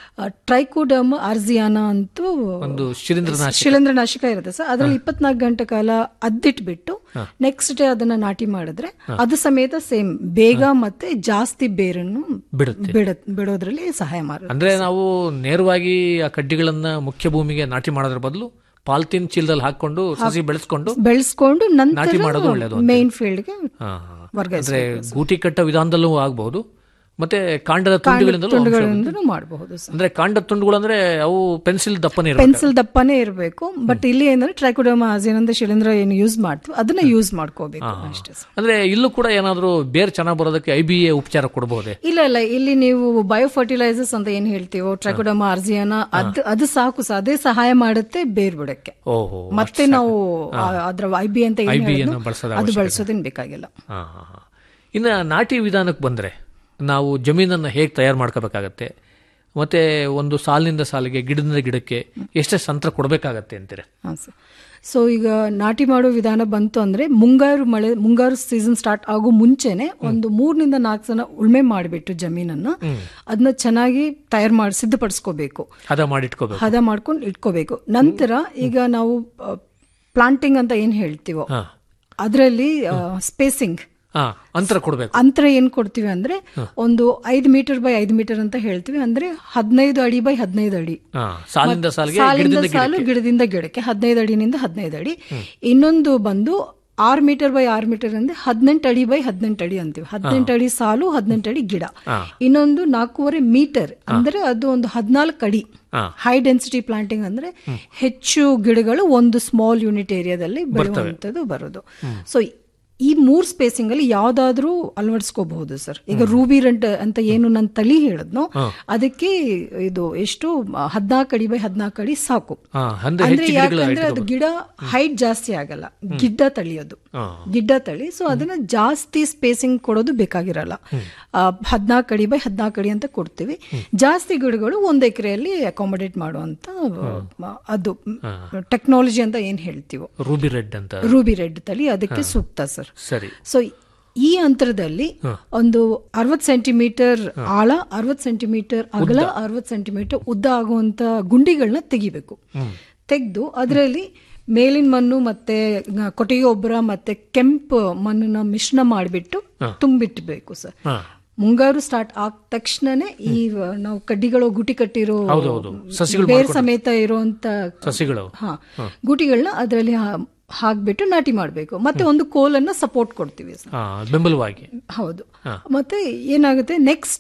ಟ್ರೈಕೋಡಮ್ ಆರ್ಜಿಯಾನ ಅಂತೂ ಒಂದು ಶಿಲೀಂಧ್ರನಾಶಕ ಶಿಲೀಂಧ್ರನಾಶಕ ಇರುತ್ತೆ ಸರ್ ಅದ್ರಲ್ಲಿ ಇಪ್ಪತ್ನಾಲ್ಕು ಗಂಟೆ ಕಾಲ ಅದ್ದಿಟ್ಬಿಟ್ಟು ನೆಕ್ಸ್ಟ್ ಡೇ ಅದನ್ನ ನಾಟಿ ಮಾಡಿದ್ರೆ ಅದು ಸಮೇತ ಸೇಮ್ ಬೇಗ ಮತ್ತೆ ಜಾಸ್ತಿ ಬೇರನ್ನು ಬಿಡುತ್ತೆ ಬಿಡ ಬಿಡೋದ್ರಲ್ಲಿ ಸಹಾಯ ಮಾಡುತ್ತೆ ಅಂದ್ರೆ ನಾವು ನೇರವಾಗಿ ಆ ಕಡ್ಡಿಗಳನ್ನ ಮುಖ್ಯ ಭೂಮಿಗೆ ನಾಟಿ ಮಾಡೋದ್ರ ಬದಲು ಪಾಲಿಥೀನ್ ಚೀಲದಲ್ಲಿ ಹಾಕೊಂಡು ಸಸಿ ಬೆಳೆಸ್ಕೊಂಡು ಬೆಳೆಸ್ಕೊಂಡು ನಾಟಿ ಮಾಡೋದು ನಂತರ ಒಳ್ಳೇದು ಮೇನ್ ಫೀಲ್ಡ್ಗೆ ಹಾ, ಹಾ. ವರ್ಗಾಯಿಸ ಅಂದ್ರೆ ಗೂಟಿ ಕಟ್ಟೋ ವಿಧಾನದಲ್ಲೂ ಆಗಬಹುದು ಮತ್ತೆ ಕಾಂಡದ ತುಂಡುಗಳಿಂದಲೂ ವಂಶಾಭಿವೃದ್ಧಿ. ತುಂಡುಗಳಿಂದ ಮಾಡಬಹುದು ಸರ್ ಅಂದ್ರೆ ಕಾಂಡದ ತುಂಡುಗಳು ಅಂದ್ರೆ ಅವು ಪೆನ್ಸಿಲ್ ದಪ್ಪನೇ ಇರಬೇಕು ಪೆನ್ಸಿಲ್ ದಪ್ಪನೇ ಇರಬೇಕು ಬಟ್ ಇಲ್ಲಿ ಏನಂದ್ರೆ ಟ್ರೈಕೋಡೋಮ ಆಸಿನಂದ ಶಿಲೀಂಧ್ರ ಏನು ಯೂಸ್ ಮಾಡ್ತೀವಿ ಅದನ್ನ ಯೂಸ್ ಮಾಡ್ಕೋಬೇಕು ಅಷ್ಟೇ ಸರ್ ಅಂದ್ರೆ ಇಲ್ಲೂ ಕೂಡ ಏನಾದ್ರೂ ಬೇರ್ ಚೆನ್ನಾಗಿ ಬರೋದಕ್ಕೆ ಐ ಬಿ ಎ ಉಪಚಾರ ಕೊಡಬಹುದೇ ಇಲ್ಲ ಇಲ್ಲ ಇಲ್ಲಿ ನೀವು ಬಯೋ ಫರ್ಟಿಲೈಸರ್ಸ್ ಅಂತ ಏನ್ ಹೇಳ್ತೀವೋ ಟ್ರೈಕೋಡಮ ಆರ್ಜಿಯಾನ ಅದ್ ಅದು ಸಾಕು ಸರ್ ಅದೇ ಸಹಾಯ ಮಾಡುತ್ತೆ ಬೇರ್ ಬಿಡಕ್ಕೆ ಓಹೋ ಮತ್ತೆ ನಾವು ಆ- ಅದ್ರ ಐ ಬಿ ಅಂತ ಏನ್ IB ಹೇಳಿದ್ನೋ, ಅನ್ನ ಬಳಸೋದು ಅದು ಬಳಸೋದೇನ್ ಬೇಕಾಗಿಲ್ಲ ಹಾ, ಹಾ, ಹಾ. ಇನ್ನ ನಾಟಿ ವಿಧಾನಕ್ಕೆ ಬಂದ್ರೆ ನಾವು ಜಮೀನನ್ನ ಹೇಗೆ ತಯಾರು ಮಾಡ್ಕೋಬೇಕಾಗತ್ತೆ ಮತ್ತೆ ಒಂದು ಸಾಲಿನಿಂದ ಸಾಲಿಗೆ ಗಿಡದಿಂದ ಗಿಡಕ್ಕೆ ಎಷ್ಟೆಷ್ಟು ಅಂತರ ಕೊಡಬೇಕಾಗತ್ತೆ ಅಂತೀರ ಹಾಂ ಸರ್ ಸೊ ಈಗ ನಾಟಿ ಮಾಡೋ ವಿಧಾನ ಬಂತು ಅಂದ್ರೆ ಮುಂಗಾರು ಮಳೆ ಮುಂಗಾರು ಸೀಸನ್ ಸ್ಟಾರ್ಟ್ ಆಗೋ ಮುಂಚೆನೆ ಒಂದು ಮೂರರಿಂದ ನಾಲ್ಕು ಜನ ಉಳ್ಮೆ ಮಾಡಿಬಿಟ್ಟು ಜಮೀನನ್ನ ಅದನ್ನ ಚೆನ್ನಾಗಿ ತಯಾರು ಮಾಡಿ ಸಿದ್ಧಪಡಿಸ್ಕೋಬೇಕು ಹದ ಮಾಡಿಟ್ಕೋಬೇಕು ಹದ ಮಾಡ್ಕೊಂಡು ಇಟ್ಕೋಬೇಕು ನಂತರ ಈಗ ನಾವು ಪ್ಲಾಂಟಿಂಗ್ ಅಂತ ಏನ್ ಹೇಳ್ತೀವೋ ಹಾ. ಅದರಲ್ಲಿ ಸ್ಪೇಸಿಂಗ್ ಹಾ ಅಂತರ ಕೊಡಬೇಕು ಅಂತರ ಏನ್ ಕೊಡ್ತೀವಿ ಅಂದ್ರೆ ಒಂದು ಐದು ಮೀಟರ್ ಬೈ ಐದು ಮೀಟರ್ ಅಂತ ಹೇಳ್ತೀವಿ ಅಂದ್ರೆ ಹದಿನೈದು ಅಡಿ ಬೈ ಹದಿನೈದು ಅಡಿ ಹಾ ಸಾಲಿನಿಂದ ಸಾಲಿಗೆ ಸಾಲಿಂದ ಗಿಡದಿಂದ ಸಾಲು ಗಿಡಕ್ಕೆ ಗಿಡದಿಂದ ಗಿಡಕ್ಕೆ ಹದಿನೈದು ಅಡಿನಿಂದ ಹದಿನೈದು ಅಡಿ ಇನ್ನೊಂದು ಬಂದು ಆರು ಮೀಟರ್ ಬೈ ಆರು ಮೀಟರ್ ಅಂದ್ರೆ ಹದಿನೆಂಟು ಅಡಿ ಬೈ ಹದಿನೆಂಟು ಅಡಿ ಅಂತೀವಿ ಹದಿನೆಂಟು ಅಡಿ ಸಾಲು ಹದಿನೆಂಟು ಅಡಿ ಗಿಡ ಇನ್ನೊಂದು ನಾಲ್ಕೂವರೆ ಮೀಟರ್ ಅಂದ್ರೆ ಅದು ಒಂದು ಹದಿನಾಲ್ಕು ಅಡಿ ಹಾ. ಹೈ ಡೆನ್ಸಿಟಿ ಪ್ಲಾಂಟಿಂಗ್ ಅಂದ್ರೆ ಹೆಚ್ಚು ಗಿಡಗಳು ಒಂದು ಸ್ಮಾಲ್ ಯೂನಿಟ್ ಏರಿಯಾದಲ್ಲಿ ಬೆಳೆಯುವಂಥದ್ದು ಬರೋದು ಸೊ ಈ ಮೂರ್ ಸ್ಪೇಸಿಂಗ್ ಅಲ್ಲಿ ಯಾವ್ದಾದ್ರೂ ಅಳವಡಿಸ್ಕೋಬಹುದು ಸರ್ ಈಗ ರೂಬಿ ರೆಡ್ ಅಂತ ಏನು ನನ್ನ ತಳಿ ಹೇಳಿದ್ನೋ ಅದಕ್ಕೆ ಇದು ಎಷ್ಟು ಹದಿನಾಲ್ಕು ಅಡಿ ಬೈ ಹದಿನಾಲ್ಕು ಅಡಿ ಸಾಕು ಹಾ ಅಂದ್ರೆ ಅಂದ್ರೆ ಹೆಚ್ಚು ಗಿಡಗಳ ಯಾಕಂದ್ರೆ ಅದು ಗಿಡ ಹೈಟ್ ಜಾಸ್ತಿ ಆಗಲ್ಲ ಗಿಡ್ಡ ತಳಿ ಅದು ಹಾ. ಗಿಡ್ಡ ತಳಿ ಸೊ ಅದನ್ನ ಜಾಸ್ತಿ ಸ್ಪೇಸಿಂಗ್ ಕೊಡೋದು ಬೇಕಾಗಿರಲ್ಲ ಹದಿನಾಲ್ಕು ಅಡಿ ಬೈ ಹದಿನಾಲ್ಕು ಅಡಿ ಅಂತ ಕೊಡ್ತೀವಿ ಜಾಸ್ತಿ ಗಿಡಗಳು ಒಂದ್ ಎಕರೆಯಲ್ಲಿ ಅಕಾಮಡೇಟ್ ಮಾಡುವಂತ ಆ, ಅದು ಟೆಕ್ನಾಲಜಿ ಅಂತ ಏನ್ ಹೇಳ್ತೀವೋ ರೂಬಿ ರೆಡ್ ಅಂತ ರೂಬಿ ರೆಡ್ ತಳಿ ಅದಕ್ಕೆ ಸೂಕ್ತ ಸರ್ ಸರಿ ಸೊ ಈ ಅಂತರದಲ್ಲಿ ಒಂದು ಅರವತ್ ಸೆಂಟಿಮೀಟರ್ ಆಳ ಅರವತ್ ಸೆಂಟಿಮೀಟರ್ ಅಗಲ ಅರವತ್ ಸೆಂಟಿಮೀಟರ್ ಉದ್ದ ಆಗುವಂತ ಗುಂಡಿಗಳನ್ನ ತೆಗಿಬೇಕು ತೆಗೆದು ಅದರಲ್ಲಿ ಮೇಲಿನ ಮಣ್ಣು ಮತ್ತೆ ಗ- ಕೊಟ್ಟಿಗೆ ಗೊಬ್ಬರ ಮತ್ತೆ ಕೆಂಪು ಮಣ್ಣನ್ನ ಮಿಶ್ರಣ ಮಾಡಿಬಿಟ್ಟು ತುಂಬಿಟ್ಬೇಕು ಸರ್ ಹಾ ಮುಂಗಾರು ಸ್ಟಾರ್ಟ್ ಆದ ತಕ್ಷಣನೇ ಈ ವ- ನಾವು ಕಡ್ಡಿಗಳು ಗುಟಿ ಕಟ್ಟಿರೋ ಹೌದೌದು. ಸಸಿಗಳು ಬೇರ್ ಮಾಡ್ಕೊಂಡು- ಸಮೇತ ಇರುವಂತ ಸಸಿಗಳು ಹಾ ಗುಟಿಗಳನ್ನ ಅದರಲ್ಲಿ ಹಾಕ್ಬಿಟ್ಟು ನಾಟಿ ಮಾಡಬೇಕು ಮತ್ತೆ ಒಂದು ಕೋಲನ್ನ ಸಪೋರ್ಟ್ ಕೊಡ್ತೀವಿ ಸರ್ ಹಾ ಬೆಂಬಲವಾಗಿ ಹೌದು ಮತ್ತೆ ಏನಾಗುತ್ತೆ ನೆಕ್ಸ್ಟ್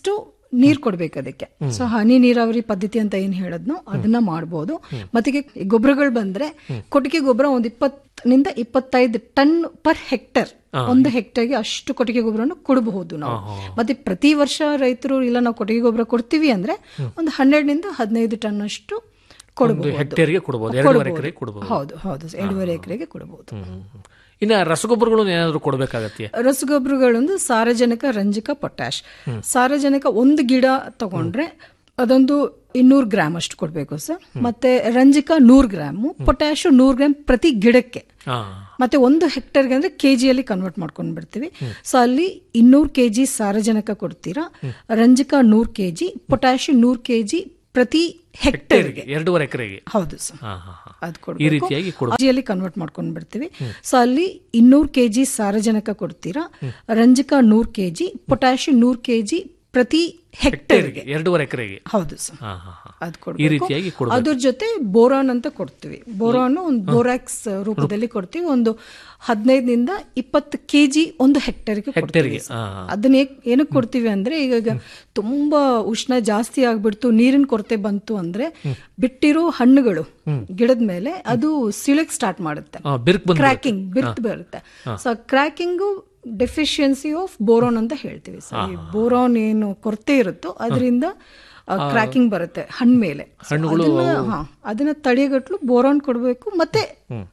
ನೀರ್ ಕೊಡ್ಬೇಕು ಅದಕ್ಕೆ ಸೊ ಹನಿ ನೀರಾವರಿ ಪದ್ಧತಿ ಅಂತ ಏನ್ ಹೇಳದ್ನೋ ಅದನ್ನ ಮಾಡ್ಬೋದು ಮತ್ತೆ ಈಗ ಗೊಬ್ಬರಗಳು ಬಂದ್ರೆ ಕೊಟ್ಟಿಗೆ ಗೊಬ್ಬರ ಒಂದ್ ಇಪ್ಪತ್ತನಿಂದ ಇಪ್ಪತ್ತೈದು ಟನ್ ಪರ್ ಹೆಕ್ಟರ್ ಒಂದು ಹೆಕ್ಟರ್ಗೆ ಅಷ್ಟು ಕೊಟ್ಟಿಗೆ ಗೊಬ್ಬರವನ್ನು ಕೊಡಬಹುದು ನಾವು ಮತ್ತೆ ಪ್ರತಿ ವರ್ಷ ರೈತರು ಇಲ್ಲ ನಾವು ಕೊಟ್ಟಿಗೆ ಗೊಬ್ಬರ ಕೊಡ್ತೀವಿ ಅಂದ್ರೆ ಒಂದು ಹನ್ನೆರಡನಿಂದ ಹದಿನೈದು ಟನ್ ಅಷ್ಟು ಕೊಡಬಹುದು ಹೆಕ್ಟೇರ್ಗೆ ಕೊಡ್ಬೋದು ಎರಡೂವರೆ ಎಕರೆ ಕೊಡ್ಬೋದು ಹೌದು ಹೌದು ಎರಡೂವರೆ ಎಕರೆಗೆ ಕೊಡಬಹುದು ಇನ್ನು ರಸಗೊಬ್ಬರಗಳನ್ನು ಏನಾದರೂ ಕೊಡಬೇಕಾಗತ್ತೆ ರಸಗೊಬ್ಬರಗಳೊಂದು ಸಾರಜನಕ ರಂಜಕ ಪೊಟ್ಯಾಶ್ ಸಾರಜನಕ ಒಂದು ಗಿಡ ತಗೊಂಡ್ರೆ ಅದೊಂದು ಇನ್ನೂರು ಗ್ರಾಮ್ ಅಷ್ಟು ಕೊಡಬೇಕು ಸರ್ ಮತ್ತೆ ರಂಜಕ ನೂರು ಗ್ರಾಮು ಪೊಟ್ಯಾಶ್ ನೂರು ಗ್ರಾಮ್ ಪ್ರತಿ ಗಿಡಕ್ಕೆ ಹಾಂ ಮತ್ತೆ ಒಂದು ಹೆಕ್ಟರ್ಗೆ ಅಂದ್ರೆ ಕೆಜಿಯಲ್ಲಿ ಕನ್ವರ್ಟ್ ಮಾಡ್ಕೊಂಡು ಬಿಡ್ತೀವಿ ಸೊ ಅಲ್ಲಿ ಇನ್ನೂರು ಕೆಜಿ ಸಾರಜನಕ ಕೊಡ್ತೀರಾ ರಂಜಕ ನೂರು ಕೆಜಿ ಪೊಟ್ಯಾಶ್ ನೂರು ಕೆಜಿ ಪ್ರತಿ ಹೆಕ್ಟರ್ಗೆ ಎರಡೂವರೆ ಎಕರೆಗೆ ಹೌದು ಸರ್ ಹಾಂ ಹಾಂ ಹಾಂ ಅದು ಈ ರೀತಿಯಾಗಿ ಕೊಡ ಕೆಜಿಯಲ್ಲಿ ಕನ್ವರ್ಟ್ ಮಾಡ್ಕೊಂಡು ಬಿಡ್ತೀವಿ ಸೊ ಅಲ್ಲಿ ಇನ್ನೂರು ಕೆಜಿ ಸಾರಜನಕ ಕೊಡ್ತೀರಾ ರಂಜಕ ನೂರು ಕೆಜಿ ಪೊಟ್ಯಾಶ್ ನೂರು ಕೆಜಿ ಪ್ರತಿ ಹೆಕ್ಟರ್ಗೆ ಎರಡೂವರೆ ಎಕರೆಗೆ ಹೌದು ಸರ್ ಹಾಂ ಹಾಂ ಹಾಂ ಅದು ಈ ಕೊಡ್ಬೇಕು ರೀತಿಯಾಗಿ ಕೊಡ ಅದ್ರ ಜೊತೆ ಬೋರಾನ್ ಅಂತ ಕೊಡ್ತೀವಿ ಬೋರಾನ್ ಒಂದು ಬೋರಾಕ್ಸ್ ರೂಪದಲ್ಲಿ ಕೊಡ್ತೀವಿ ಒಂದು ಹದಿನೈದರಿಂದ ಇಪ್ಪತ್ತು ಕೆಜಿ ಒಂದು ಹೆಕ್ಟರ್ಗೆ ಕೊಡ್ತೀವಿ ಹೆಕ್ಟೇರ್ಗೆ ಸರ್. ಹಾಂ ಅದನ್ನ ಏಕ್- ಏನಕ್ಕೆ ಕೊಡ್ತೀವಿ ಅಂದ್ರೆ ಈಗ ತುಂಬಾ ಉಷ್ಣ ಜಾಸ್ತಿ ಆಗ್ಬಿಡ್ತು ನೀರಿನ ಕೊರತೆ ಬಂತು ಅಂದ್ರೆ ಬಿಟ್ಟಿರೋ ಹಣ್ಣುಗಳು ಗಿಡದ ಮೇಲೆ ಅದು ಸಿಳಕ್ ಸ್ಟಾರ್ಟ್ ಮಾಡುತ್ತೆ ಹಾಂ ಬಿರ್ಕ್ ಬಂದು ಕ್ರ್ಯಾಕಿಂಗ್ ಬಿರ್ತ್ ಬರುತ್ತೆ so cracking deficiency of boron ಅಂತ ಹೇಳ್ತೀವಿ ಸೊ ಈ ಬೋರಾನ್ ಏನು ಕೊರತೆ ಇರುತ್ತೋ ಅದರಿಂದ ಕ್ರ್ಯಾಕಿಂಗ್ ಬರುತ್ತೆ ಹಣ್ಣು ಮೇಲೆ So ಅದನ್ನ ಹಾ, ಅದನ್ನ ತಡೆಗಟ್ಟಲು ಬೋರಾನ್ ಕೊಡಬೇಕು ಮತ್ತೆ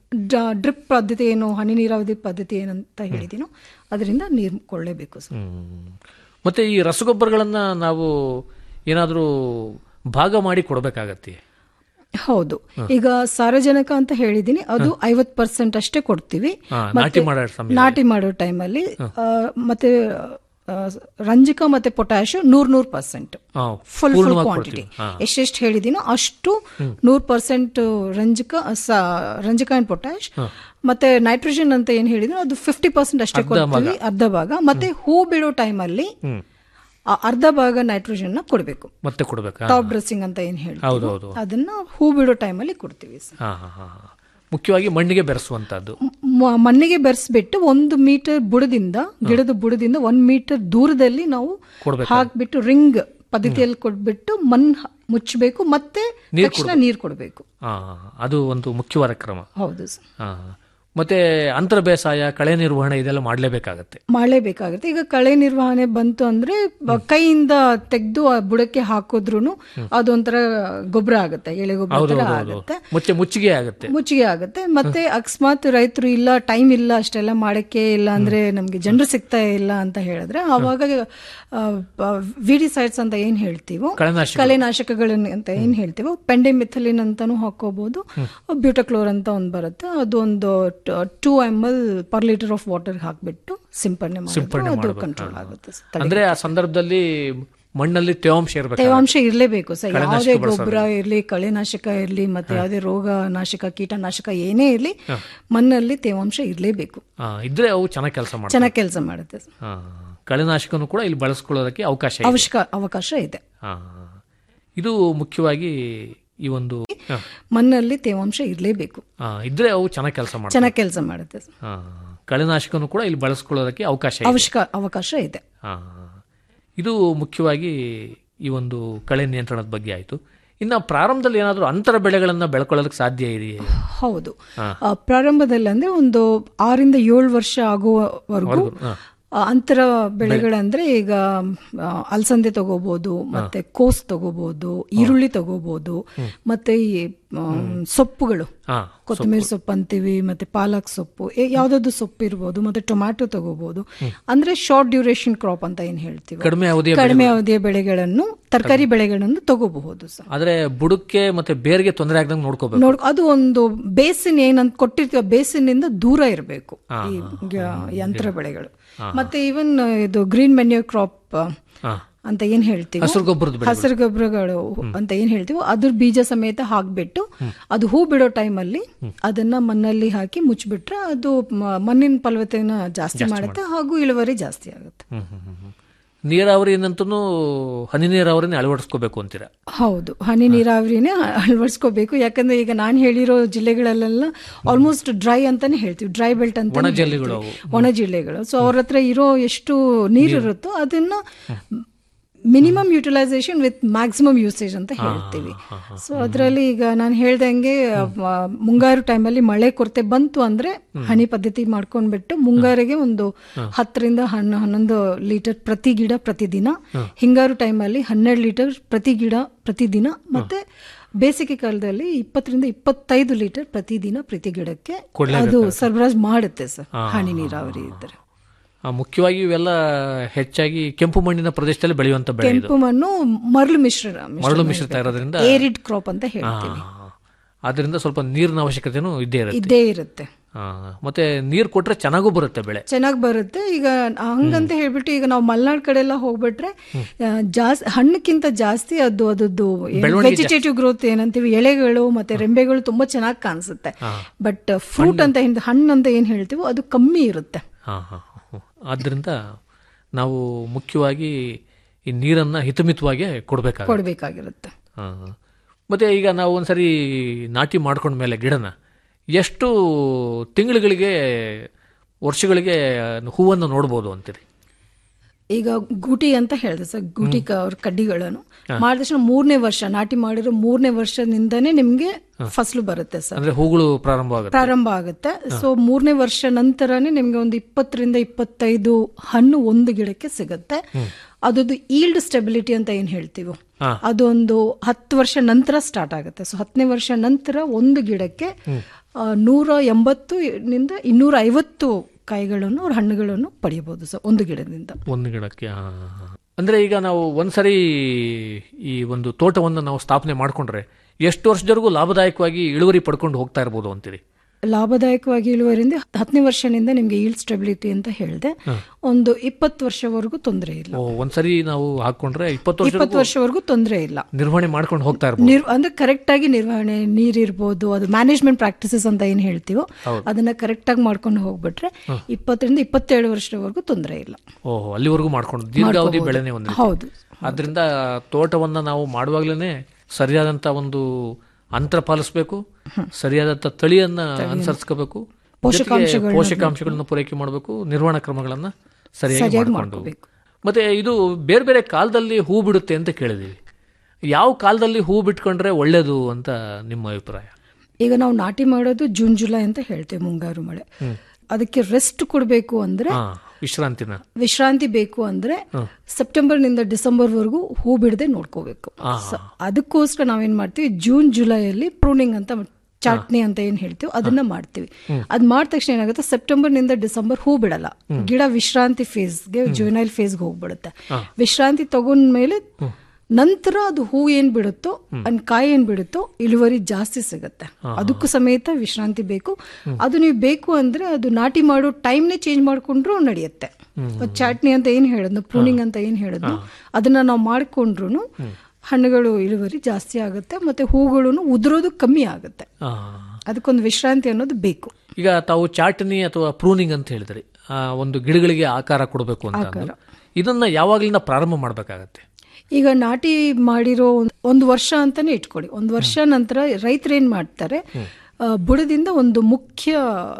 ಡ್ರಿಪ್ ಪದ್ಧತಿ ಏನು ಹನಿ ನೀರಾವರಿ ಪದ್ಧತಿ ಏನಂತ ಹೇಳಿದೀನೋ ಅದರಿಂದ ನೀರು ಕೊಳ್ಳೇಬೇಕು ಸರ್ ಹ್ಮ್. ಮತ್ತೆ ಈ ರಸಗೊಬ್ಬರಗಳನ್ನ ನಾವು ಏನಾದರೂ ಭಾಗ ಮಾಡಿ ಕೊಡಬೇಕಾಗತ್ತೆ ಹೌದು ಈಗ ಸಾರಜನಕ ಅಂತ ಹೇಳಿದೀನಿ ಅದು ಐವತ್ ಪರ್ಸೆಂಟ್ ಅಷ್ಟೇ ಕೊಡ್ತೀವಿ ಹಾ, ಮತ್ತೆ ನಾಟಿ ಮಾಡೋ ಸಮಯ ನಾಟಿ ಮಾಡೋ ಟೈಮಲ್ಲಿ ಮತ್ತೆ ಆ, ರಂಜಕ ಮತ್ತೆ ಪೊಟ್ಯಾಶ್ ನೂರ್ ನೂರ್ ಪರ್ಸೆಂಟ್ ಹಾಂ ಫುಲ್ ಫುಲ್ ಪೂರ್ಣವಾಗಿ ಕ್ವಾಂಟಿಟಿ ಕೊಡ್ತೀವಿ ಹಾಂ ಎಷ್ಟೆಷ್ಟು ಹೇಳಿದೀನೋ ಅಷ್ಟು ನೂರ್ ಪರ್ಸೆಂಟ್ ರಂಜಕ ಸ- ರಂಜಕ ಅಂಡ್ ಪೊಟ್ಯಾಶ್ ಮತ್ತೆ ನೈಟ್ರೋಜನ್ ಅಂತ ಏನ್ ಹೇಳಿದ್ರು ಅದು ಫಿಫ್ಟಿ ಪರ್ಸೆಂಟ್ ಅಷ್ಟೇ ಕೊಡ್ತೀವಿ ಅರ್ಧ ಭಾಗ ಮತ್ತೆ ಹೂ ಬಿಡೋ ಟೈಮಲ್ಲಿ ಆ ಅರ್ಧ ಭಾಗ ನೈಟ್ರೋಜನ್ ನ ಕೊಡಬೇಕು ಮತ್ತೆ ಕೊಡಬೇಕಾ ಟಾಪ್ ಡ್ರೆಸ್ಸಿಂಗ್ ಅಂತ ಏನ್ ಹೌದು ಹೇಳ್ತೀವಿ ಹೌದು ಅದನ್ನ ಹೂ ಬಿಡೋ ಟೈಮಲ್ಲಿ ಕೊಡ್ತೀವಿ ಸರ್ ಹಾಂ ಹಾಂ ಹಾಂ ಮುಖ್ಯವಾಗಿ ಮಣ್ಣಿಗೆ ಬೆರೆಸುವಂತದ್ದು ಮ- ಮಣ್ಣಿಗೆ ಬೆರೆಸ್ಬಿಟ್ಟು ಒಂದು ಮೀಟರ್ ಬುಡದಿಂದ ಗಿಡದ ಬುಡದಿಂದ ಒಂದ್ ಮೀಟರ್ ದೂರದಲ್ಲಿ ನಾವು ಕೊಡ್ಬೇಕು. ಹಾಕ್ಬಿಟ್ಟು ರಿಂಗ್ ಪದ್ಧತಿಯಲ್ಲಿ ಕೊಟ್ಬಿಟ್ಟು ಮಣ್ಣು ಹ- ಮುಚ್ಚಬೇಕು ಮತ್ತೆ ತಕ್ಷಣ ನೀರು ಕೊಡಬೇಕು ಹಾಂ ಅದು ಒಂದು ಮುಖ್ಯವಾದ ಕ್ರಮ ಹೌದು ಸರ್ ಹಾಂ ಮತ್ತೆ ಅಂತರ ಬೇಸಾಯ ಕಳೆ ನಿರ್ವಹಣೆ ಇದೆಲ್ಲ ಮಾಡಲೇಬೇಕಾಗತ್ತೆ ಮಾಡಲೇಬೇಕಾಗುತ್ತೆ ಈಗ ಕಳೆ ನಿರ್ವಹಣೆ ಬಂತು ಅಂದ್ರೆ ಬ- ಕೈಯಿಂದ ತೆಗೆದು ಆ ಬುಡಕ್ಕೆ ಹಾಕಿದ್ರು ಅದೊಂಥರ ಗೊಬ್ಬರ ಆಗುತ್ತೆ ಎಳೆ ಗೊಬ್ಬರ ತರ ಆಗುತ್ತೆ ಮುಚ್ಚೆ ಮುಚ್ಚಿಗೆ ಆಗುತ್ತೆ ಮುಚ್ಚಿಗೆ ಆಗುತ್ತೆ ಮತ್ತೆ ಅಕಸ್ಮಾತ್ ರೈತರು ಇಲ್ಲ ಟೈಮ್ ಇಲ್ಲ ಅಷ್ಟೆಲ್ಲ ಮಾಡಕ್ಕೆ ಇಲ್ಲ ಅಂದ್ರೆ ನಮ್ಗೆ ಜನರು ಸಿಗ್ತಾ ಇಲ್ಲ ಅಂತ ಹೇಳಿದ್ರೆ ಅವಾಗ ವಿಡಿಸೈಡ್ಸ್ ಅಂತ ಏನ್ ಹೇಳ್ತೀವೋ ಕಳೆನಾಶಕ ಕಳೆನಾಶಕಗಳನ್ನ ಅಂತ ಏನ್ ಹೇಳ್ತೀವೋ ಪೆಂಡೆಮಿಥಲಿನ್ ಅಂತಾನು ಹಾಕೋಬಹುದು ಬ್ಯೂಟಕ್ಲೋರ್ ಅಂತ ಒಂದು ಬರುತ್ತೆ ಅದೊಂದು two M L per litre of water ಹಾಕ್ಬಿಟ್ಟು ಸಿಂಪರಣೆ ಮಾಡಿದ್ರೆ ಅದು ಕಂಟ್ರೋಲ್ ಆಗುತ್ತೆ ಸರ್. ಅಂದ್ರೆ ಆ ಸಂದರ್ಭದಲ್ಲಿ ಮಣ್ಣಲ್ಲಿ ತೇವಾಂಶ ಇರಬೇಕು ತೇವಾಂಶ ಇರಲೇಬೇಕು ಸರ್ ಯಾವುದೇ ಗೊಬ್ಬರ ಇರಲಿ ಕಳೆನಾಶಕ ಇರಲಿ ಮತ್ತೆ ಯಾವುದೇ ರೋಗ ನಾಶಕ ಕೀಟನಾಶಕ ಏನೇ ಇರಲಿ ಮಣ್ಣಲ್ಲಿ ತೇವಾಂಶ ಇರಲೇಬೇಕು ಇದ್ರೆ ಅವು ಚೆನ್ನಾಗಿ ಕೆಲಸ ಮಾಡ್ತವೆ ಚೆನ್ನಾಗಿ ಕೆಲಸ ಮಾಡುತ್ತೆ ಸರ್. ಹಾ. ಕಳೆನಾಶಕನು ಕೂಡ ಇಲ್ಲಿ ಬಳಸ್ಕೊಳ್ಳೋದಕ್ಕೆ ಅವಕಾಶ ಇದೆ ಅವಶ್ಯಕ ಅವಕಾಶ ಇದೆ ಹಾ. ಇದು ಮುಖ್ಯವಾಗಿ ಈ ಒಂದು ಹಾ. ಮಣ್ಣಲ್ಲಿ ತೇವಾಂಶ ಇರಲೇಬೇಕು ಹಾ, ಇದ್ರೆ ಅವು ಚೆನ್ನಾಗಿ ಕೆಲಸ ಮಾಡ್ತವೆ ಚೆನ್ನಾಗಿ ಕೆಲಸ ಮಾಡುತ್ತೆ ಸರ್. ಹಾ. ಕಳೆನಾಶಕನು ಕೂಡ ಇಲ್ಲಿ ಬಳಸ್ಕೊಳ್ಳೋದಕ್ಕೆ ಅವಕಾಶ ಇದೆ ಅವಶ್ಯಕ ಅವಕಾಶ ಇದೆ ಹಾ. ಇದು ಮುಖ್ಯವಾಗಿ ಈ ಒಂದು ಕಳೆ ನಿಯಂತ್ರಣದ ಬಗ್ಗೆ ಆಯಿತು ಇನ್ನು ಪ್ರಾರಂಭದಲ್ಲಿ ಏನಾದರೂ ಅಂತರ ಬೆಳೆಗಳನ್ನು ಬೆಳ್ಕೊಳ್ಳೋದಕ್ಕೆ ಸಾಧ್ಯ ಇದೆಯೇ ಹೌದು ಆ, ಪ್ರಾರಂಭದಲ್ಲಿ ಅಂದ್ರೆ ಒಂದು ಆರಿಂದ ಏಳು ವರ್ಷ ಆಗುವವರೆಗೂ ಆ, ಅಂತರ ಬೆಳೆಗಳಂದ್ರೆ ಈಗ ಆ, ಅಲಸಂದೆ ತಗೋಬಹುದು ಮತ್ತೆ ಕೋಸ್ ತಗೋಬಹುದು ಈರುಳ್ಳಿ ತಗೋಬಹುದು ಮತ್ತೆ ಈ ಆ, ಸೊಪ್ಪುಗಳು ಹಾ ಕೊತ್ತಂಬರಿ ಸೊಪ್ಪು ಅಂತೀವಿ ಮತ್ತೆ ಪಾಲಕ್ ಸೊಪ್ಪು ಏ- ಯಾವ್ದಾದ್ರು ಸೊಪ್ಪು ಇರ್ಬೋದು ಮತ್ತೆ ಟೊಮ್ಯಾಟೊ ತಗೋಬಹುದು ಅಂದ್ರೆ ಶಾರ್ಟ್ ಡ್ಯೂರೇಷನ್ ಕ್ರಾಪ್ ಅಂತ ಏನ್ ಹೇಳ್ತೀವಿ ಕಡಿಮೆ ಅವಧಿಯ ಕಡಿಮೆ ಅವಧಿಯ ಬೆಳೆಗಳನ್ನು ತರಕಾರಿ ಬೆಳೆಗಳನ್ನು ತಗೋಬಹುದು ಸರ್ ಆದರೆ ಬುಡಕ್ಕೆ ಮತ್ತೆ ಬೇರಿಗೆ ತೊಂದರೆ ಆಗದಂಗೆ ನೋಡ್ಕೋಬೇಕು ನೋಡ್ ಅದು ಒಂದು ಬೇಸಿನ್ ಏನಂತ ಕೊಟ್ಟಿರ್ತೀವಿ ಬೇಸಿನ್ ಇಂದ ದೂರ ಇರಬೇಕು ಈ ಗ- ಯಂತ್ರ ಬೆಳೆಗಳು ಮತ್ತೆ ಇವನ್ ಇದು ಗ್ರೀನ್ ಮೆನ್ಯೂ ಕ್ರಾಪ್ ಹಾ. ಅಂತ ಏನ್ ಹೇಳ್ತೀವಿ ಹಸಿರು ಗೊಬ್ಬರದ ಬೆಳೆ ಹಸಿರು ಗೊಬ್ಬರಗಳು ಅಂತ ಏನ್ ಹೇಳ್ತೀವೋ ಅದ್ರ ಬೀಜ ಸಮೇತ ಹಾಕ್ಬಿಟ್ಟು ಅದು ಹೂ ಬಿಡೋ ಟೈಮಲ್ಲಿ ಅದನ್ನ ಮಣ್ಣಲ್ಲಿ ಹಾಕಿ ಮುಚ್ಚಿಬಿಟ್ರೆ ಅದು ಮ- ಮಣ್ಣಿನ ಫಲವತ್ತತೆನ ಜಾಸ್ತಿ ಮಾಡುತ್ತೆ ಹಾಗೂ ಇಳುವರಿ ಜಾಸ್ತಿ ಆಗುತ್ತೆ ಹ್ಮ್, ಹ್ಮ್, ಹ್ಮ್, ಹ್ಮ್. ನೀರಾವರಿನಂತೂ ಹನಿ ನೀರಾವರಿನೇ ಅಳವಡಿಸ್ಕೋಬೇಕು ಅಂತೀರಾ ಹೌದು ಹನಿ ನೀರಾವರಿನೇ ಅಳವಡಿಸ್ಕೋಬೇಕು ಯಾಕಂದ್ರೆ ಈಗ ನಾನು ಹೇಳಿರೋ ಜಿಲ್ಲೆಗಳಲ್ಲೆಲ್ಲ ಆಲ್ಮೋಸ್ಟ್ ಡ್ರೈ ಅಂತಾನೆ ಹೇಳ್ತೀವಿ ಡ್ರೈ ಬೆಲ್ಟ್ ಅಂತ ಒಣ ಜಿಲ್ಲೆಗಳು ಒಣ ಜಿಲ್ಲೆಗಳು ಸೊ ಅವ್ರ ಹತ್ರ ಇರೋ ಎಷ್ಟು ನೀರು ಇರುತ್ತೋ ಅದನ್ನ minimum utilisation with maximum usage ಅಂತ ಹೇಳ್ತೀವಿ ಸೊ ಅದರಲ್ಲಿ ಈಗ ನಾನು ಹೇಳ್ದಂಗೆ ಆ, ಮುಂಗಾರು ಟೈಮಲ್ಲಿ ಮಳೆ ಕೊರತೆ ಬಂತು ಅಂದ್ರೆ ಹನಿ ಪದ್ಧತಿ ಮಾಡ್ಕೊಂಡ್ಬಿಟ್ಟು ಮುಂಗಾರಿಗೆ ಒಂದು ಹತ್ತರಿಂದ ಹನ್ನ ಹನ್ನೊಂದು ಲೀಟರ್ ಪ್ರತಿ ಗಿಡ ಪ್ರತಿದಿನ ಹಿಂಗಾರು ಟೈಮಲ್ಲಿ ಹನ್ನೆರಡು ಲೀಟರ್ ಪ್ರತಿ ಗಿಡ ಪ್ರತಿದಿನ ಮತ್ತೆ ಬೇಸಿಗೆ ಕಾಲದಲ್ಲಿ ಇಪ್ಪತ್ತರಿಂದ ಇಪ್ಪತ್ತೈದು ಲೀಟರ್ ಪ್ರತಿದಿನ ಪ್ರತಿ ಗಿಡಕ್ಕೆ ಅದು ಸರಬರಾಜು ಮಾಡುತ್ತೆ ಸರ್ ಹನಿ ನೀರಾವರಿ ಇದ್ದರೆ ಆ, ಮುಖ್ಯವಾಗಿ ಇವೆಲ್ಲ ಹೆಚ್ಚಾಗಿ ಕೆಂಪು ಮಣ್ಣಿನ ಪ್ರದೇಶದಲ್ಲಿ ಬೆಳೆಯುವಂತ ಬೆಳೆ ಇದು ಕೆಂಪು ಮಣ್ಣು ಮರಳು ಮಿಶ್ರ ಮರಳು ಮಿಶ್ರಿತ ಇರೋದ್ರಿಂದ ಏರಿಡ್ ಕ್ರಾಪ್ ಅಂತ ಹೇಳ್ತೀವಿ ಅದರಿಂದ ಸ್ವಲ್ಪ ನೀರಿನ ಅವಶ್ಯಕತೆನೂ ಇದ್ದೇ ಇರುತ್ತೆ ಇದ್ದೇ ಇರುತ್ತೆ ಆ, ಮತ್ತೆ ನೀರು ಕೊಟ್ರೆ ಚೆನ್ನಾಗೂ ಬರುತ್ತೆ ಬೆಳೆ ಚೆನ್ನಾಗಿ ಬರುತ್ತೆ ಈಗ ಹಂಗಂತ ಹೇಳ್ಬಿಟ್ಟು ಈಗ ನಾವು ಮಲೆನಾಡ್ ಕಡೆ ಎಲ್ಲ ಹೋಗ್ಬಿಟ್ರೆ ಜಾಸ್ತಿ ಹಣ್ಣಕ್ಕಿಂತ ಜಾಸ್ತಿ ಅದು ಅದದ್ದು ವೆಜಿಟೇಟಿವ್ ಗ್ರೋತ್ ಏನಂತೀವಿ ಎಲೆಗಳು ಮತ್ತೆ ರೆಂಬೆಗಳು ತುಂಬಾ ಚೆನ್ನಾಗಿ ಕಾಣಿಸುತ್ತೆ ಬಟ್ ಫ್ರೂಟ್ ಅಂತ ಏನ್ ಹಣ್ಣು ಅಂತ ಏನ್ ಹೇಳ್ತೀವೋ ಅದು ಕಮ್ಮಿ ಇರುತ್ತೆ ಹಾ ಹಾ ಆದ್ದರಿಂದ ನಾವು ಮುಖ್ಯವಾಗಿ ಈ ನೀರನ್ನ ಹಿತಮಿತವಾಗಿ ಕೊಡಬೇಕಾಗುತ್ತೆ ಕೊಡ್ಬೇಕಾಗಿರುತ್ತೆ ಮತ್ತೆ ಈಗ ನಾವು ಒಂದ್ಸರಿ ನಾಟಿ ಮಾಡ್ಕೊಂಡ್ಮೇಲೆ ಗಿಡನ ಎಷ್ಟು ತಿಂಗಳುಗಳಿಗೆ ವರ್ಷಗಳಿಗೆ ಹೂವನ್ನು ನೋಡ್ಬೋದು ಅಂತೀರಿ ಈಗ ಗೂಟಿ ಅಂತ ಹೇಳಿದೆ ಸರ್ ಗೂಟಿ ಕ- ಅವ್ರ ಕಡ್ಡಿಗಳನ್ನು ಮಾಡಿದ ತಕ್ಷಣ ಮೂರನೇ ವರ್ಷ ನಾಟಿ ಮಾಡಿರೋ ಮೂರನೇ ವರ್ಷದಿಂದನೇ ನಿಮ್ಗೆ ಫಸಲು ಬರುತ್ತೆ ಸರ್ ಅಂದ್ರೆ ಹೂಗಳು ಪ್ರಾರಂಭ ಆಗುತ್ತೆ ಪ್ರಾರಂಭ ಆಗುತ್ತೆ ಸೊ ಮೂರನೇ ವರ್ಷ ನಂತರನೇ ನಿಮ್ಗೆ ಒಂದು ಇಪ್ಪತ್ತರಿಂದ ಇಪ್ಪತ್ತೈದು ಹಣ್ಣು ಒಂದು ಗಿಡಕ್ಕೆ ಸಿಗುತ್ತೆ ಅದೊಂದು ಈಲ್ಡ್ ಸ್ಟೆಬಿಲಿಟಿ ಅಂತ ಏನ್ ಹೇಳ್ತೀವಿ ಅದೊಂದು ಹತ್ತು ವರ್ಷ ನಂತರ ಸ್ಟಾರ್ಟ್ ಆಗುತ್ತೆ ಸೊ ಹತ್ತನೇ ವರ್ಷ ನಂತರ ಒಂದು ಗಿಡಕ್ಕೆ ಆ, ನೂರ ಎಂಬತ್ತು ನಿಂದ ಇನ್ನೂರ ಐವತ್ತು ಕಾಯಿಗಳನ್ನು ಅವ್ರ ಹಣ್ಣುಗಳನ್ನು ಪಡೆಯಬಹುದು ಸರ್ ಒಂದು ಗಿಡದಿಂದ ಒಂದು ಗಿಡಕ್ಕೆ ಆ, ಆ, ಆ. ಅಂದ್ರೆ ಈಗ ನಾವು ಒಂದ್ಸರಿ ಈ ಒಂದು ತೋಟವನ್ನು ನಾವು ಸ್ಥಾಪನೆ ಮಾಡ್ಕೊಂಡ್ರೆ ಎಷ್ಟು ವರ್ಷದವರೆಗೂ ಲಾಭದಾಯಕವಾಗಿ ಇಳುವರಿ ಪಡ್ಕೊಂಡು ಹೋಗ್ತಾ ಇರ್ಬೋದು ಅಂತೀರಿ ಲಾಭದಾಯಕವಾಗಿ ಇಳುವರಿಂದ ಹತ್ತನೇ ವರ್ಷದಿಂದ ನಿಮ್ಗೆ ಈಲ್ಡ್ ಸ್ಟೆಬಿಲಿಟಿ ಅಂತ ಹೇಳಿದೆ ಒಂದು ಇಪ್ಪತ್ತು ವರ್ಷವರೆಗೂ ತೊಂದರೆ ಇಲ್ಲ ಓ, ಒಂದ್ಸರಿ ನಾವು ಹಾಕೊಂಡ್ರೆ ಇಪ್ಪತ್ತು ವರ್ಷ ಇಪ್ಪತ್ತು ವರ್ಷವರೆಗೂ ತೊಂದರೆ ಇಲ್ಲ ನಿರ್ವಹಣೆ ಮಾಡ್ಕೊಂಡು ಹೋಗ್ತಾ ಇರ್ಬೋದು ನಿರ್ ಅಂದ್ರೆ ಕರೆಕ್ಟ್ ಆಗಿ ನಿರ್ವಹಣೆ ನೀರಿರ್ಬೋದು ಅದು ಮ್ಯಾನೇಜ್ಮೆಂಟ್ ಪ್ರಾಕ್ಟೀಸಸ್ ಅಂತ ಏನ್ ಹೇಳ್ತೀವೋ ಅದನ್ನ ಕರೆಕ್ಟ್ ಆಗಿ ಮಾಡ್ಕೊಂಡು ಹೋಗ್ಬಿಟ್ರೆ ಇಪ್ಪತ್ತರಿಂದ ಇಪ್ಪತ್ತೇಳು ವರ್ಷದವರೆಗೂ ತೊಂದರೆ ಇಲ್ಲ ಓಹೋ ಅಲ್ಲಿವರೆಗೂ ಮಾಡ್ಕೊಂಡು ದೀರ್ಘಾವಧಿ ಬೆಳೆನೇ ಒಂದು ರೀತಿ. ಹೌದು ಆದ್ರಿಂದ ತೋಟವನ್ನ ನಾವು ಮಾಡುವಾಗ್ಲೇನೆ ಸರಿಯಾದಂತ ಒಂದು ಅಂತರ ಪಾಲಿಸಬೇಕು ಸರಿಯಾದಂತ ತಳಿಯನ್ನ ಅನುಸರಿಸ್ಕೋಬೇಕು ಜೊತೆಗೆ ಪೋಷಕಾಂಶಗಳನ್ನ ಪೂರೈಕೆ ಮಾಡಬೇಕು ನಿರ್ವಹಣಾ ಕ್ರಮಗಳನ್ನ ಸರಿಯಾಗಿ ಮಾಡ್ಕೊಂಡು ಮತ್ತೆ ಇದು ಬೇರೆ ಬೇರೆ ಕಾಲದಲ್ಲಿ ಹೂ ಬಿಡುತ್ತೆ ಅಂತ ಕೇಳಿದೀವಿ ಯಾವ ಕಾಲದಲ್ಲಿ ಹೂ ಬಿಟ್ಕೊಂಡ್ರೆ ಒಳ್ಳೇದು ಅಂತ ನಿಮ್ಮ ಅಭಿಪ್ರಾಯ ಈಗ ನಾವು ನಾಟಿ ಮಾಡೋದು ಜೂನ್ ಜುಲೈ ಅಂತ ಹೇಳ್ತೇವೆ ಮುಂಗಾರು ಮಳೆ ಅದಕ್ಕೆ ರೆಸ್ಟ್ ಕೊಡಬೇಕು ಅಂದ್ರೆ ಹಾ ವಿಶ್ರಾಂತಿನ ವಿಶ್ರಾಂತಿ ಬೇಕು ಅಂದ್ರೆ ಸೆಪ್ಟೆಂಬರ್ ನಿಂದ ಡಿಸೆಂಬರ್ ವರೆಗೂ ಹೂ ಬಿಡದೆ ನೋಡ್ಕೋಬೇಕು So, ಅದಕ್ಕೋಸ್ಕರ ನಾವೇನ್ ಮಾಡ್ತೀವಿ ಜೂನ್ ಜುಲೈಯಲ್ಲಿ ಪ್ರೂನಿಂಗ್ ಅಂತ ಚಾಟ್ನಿ ಅಂತ ಏನ್ ಹೇಳ್ತೀವಿ ಅದನ್ನ ಮಾಡ್ತೀವಿ ಅದ್ ಮಾಡಿದ ತಕ್ಷಣ ಏನಾಗುತ್ತೆ ಸೆಪ್ಟೆಂಬರ್ ನಿಂದ ಡಿಸೆಂಬರ್ ಹೂ ಬಿಡಲ್ಲ ಗಿಡ ವಿಶ್ರಾಂತಿ ಫೇಸ್ಗೆ ಜುನೈಲ್ ಫೇಸ್ಗೆ ಹೋಗ್ಬಿಡುತ್ತೆ ವಿಶ್ರಾಂತಿ ತಗೊಂಡ್ಮೇಲೆ ನಂತರ ಅದು ಹೂ ಏನ್ ಬಿಡುತ್ತೋ ಅಂಡ್ ಕಾಯಿ ಏನ್ ಬಿಡುತ್ತೋ ಇಳುವರಿ ಜಾಸ್ತಿ ಸಿಗುತ್ತೆ ಅದಕ್ಕೂ ಸಮೇತ ವಿಶ್ರಾಂತಿ ಬೇಕು ಅದು ನೀವು ಬೇಕು ಅಂದ್ರೆ ಅದು ನಾಟಿ ಮಾಡೋ ಟೈಮ್ನೇ ಚೇಂಜ್ ಮಾಡ್ಕೊಂಡ್ರು ನಡೆಯುತ್ತೆ ಅದ್ ಚಾಟ್ನಿ ಅಂತ ಏನ್ ಹೇಳಿದ್ನು ಪ್ರೂನಿಂಗ್ ಅಂತ ಏನ್ ಹೇಳಿದ್ನು ಅದನ್ನ ನಾವು ಮಾಡ್ಕೊಂಡ್ರು ಹಣ್ಣುಗಳು ಇಳುವರಿ ಜಾಸ್ತಿ ಆಗುತ್ತೆ ಮತ್ತೆ ಹೂಗಳು ಉದುರೋದು ಕಮ್ಮಿ ಆಗುತ್ತೆ ಆ, ಅದಕ್ಕೊಂದು ವಿಶ್ರಾಂತಿ ಅನ್ನೋದು ಬೇಕು ಈಗ ತಾವು ಚಾಟನಿ ಅಥವಾ ಪ್ರೂನಿಂಗ್ ಅಂತ ಹೇಳಿದ್ರಿ ಆ, ಒಂದು ಗಿಡಗಳಿಗೆ ಆಕಾರ ಕೊಡಬೇಕು ಅಂತ ಅಂದು. ಇದನ್ನ ಯಾವಾಗಲಿಂದ ಪ್ರಾರಂಭ ಮಾಡಬೇಕಾಗತ್ತೆ ಈಗ ನಾಟಿ ಮಾಡಿರೋ ಒಂದ್- ಒಂದು ವರ್ಷ ಅಂತಾನೆ ಇಟ್ಕೊಳ್ಳಿ ಒಂದು ವರ್ಷ ನಂತರ ರೈತರು ಏನ್ ಮಾಡ್ತಾರೆ ಆ, ಬುಡದಿಂದ ಒಂದು ಮುಖ್ಯ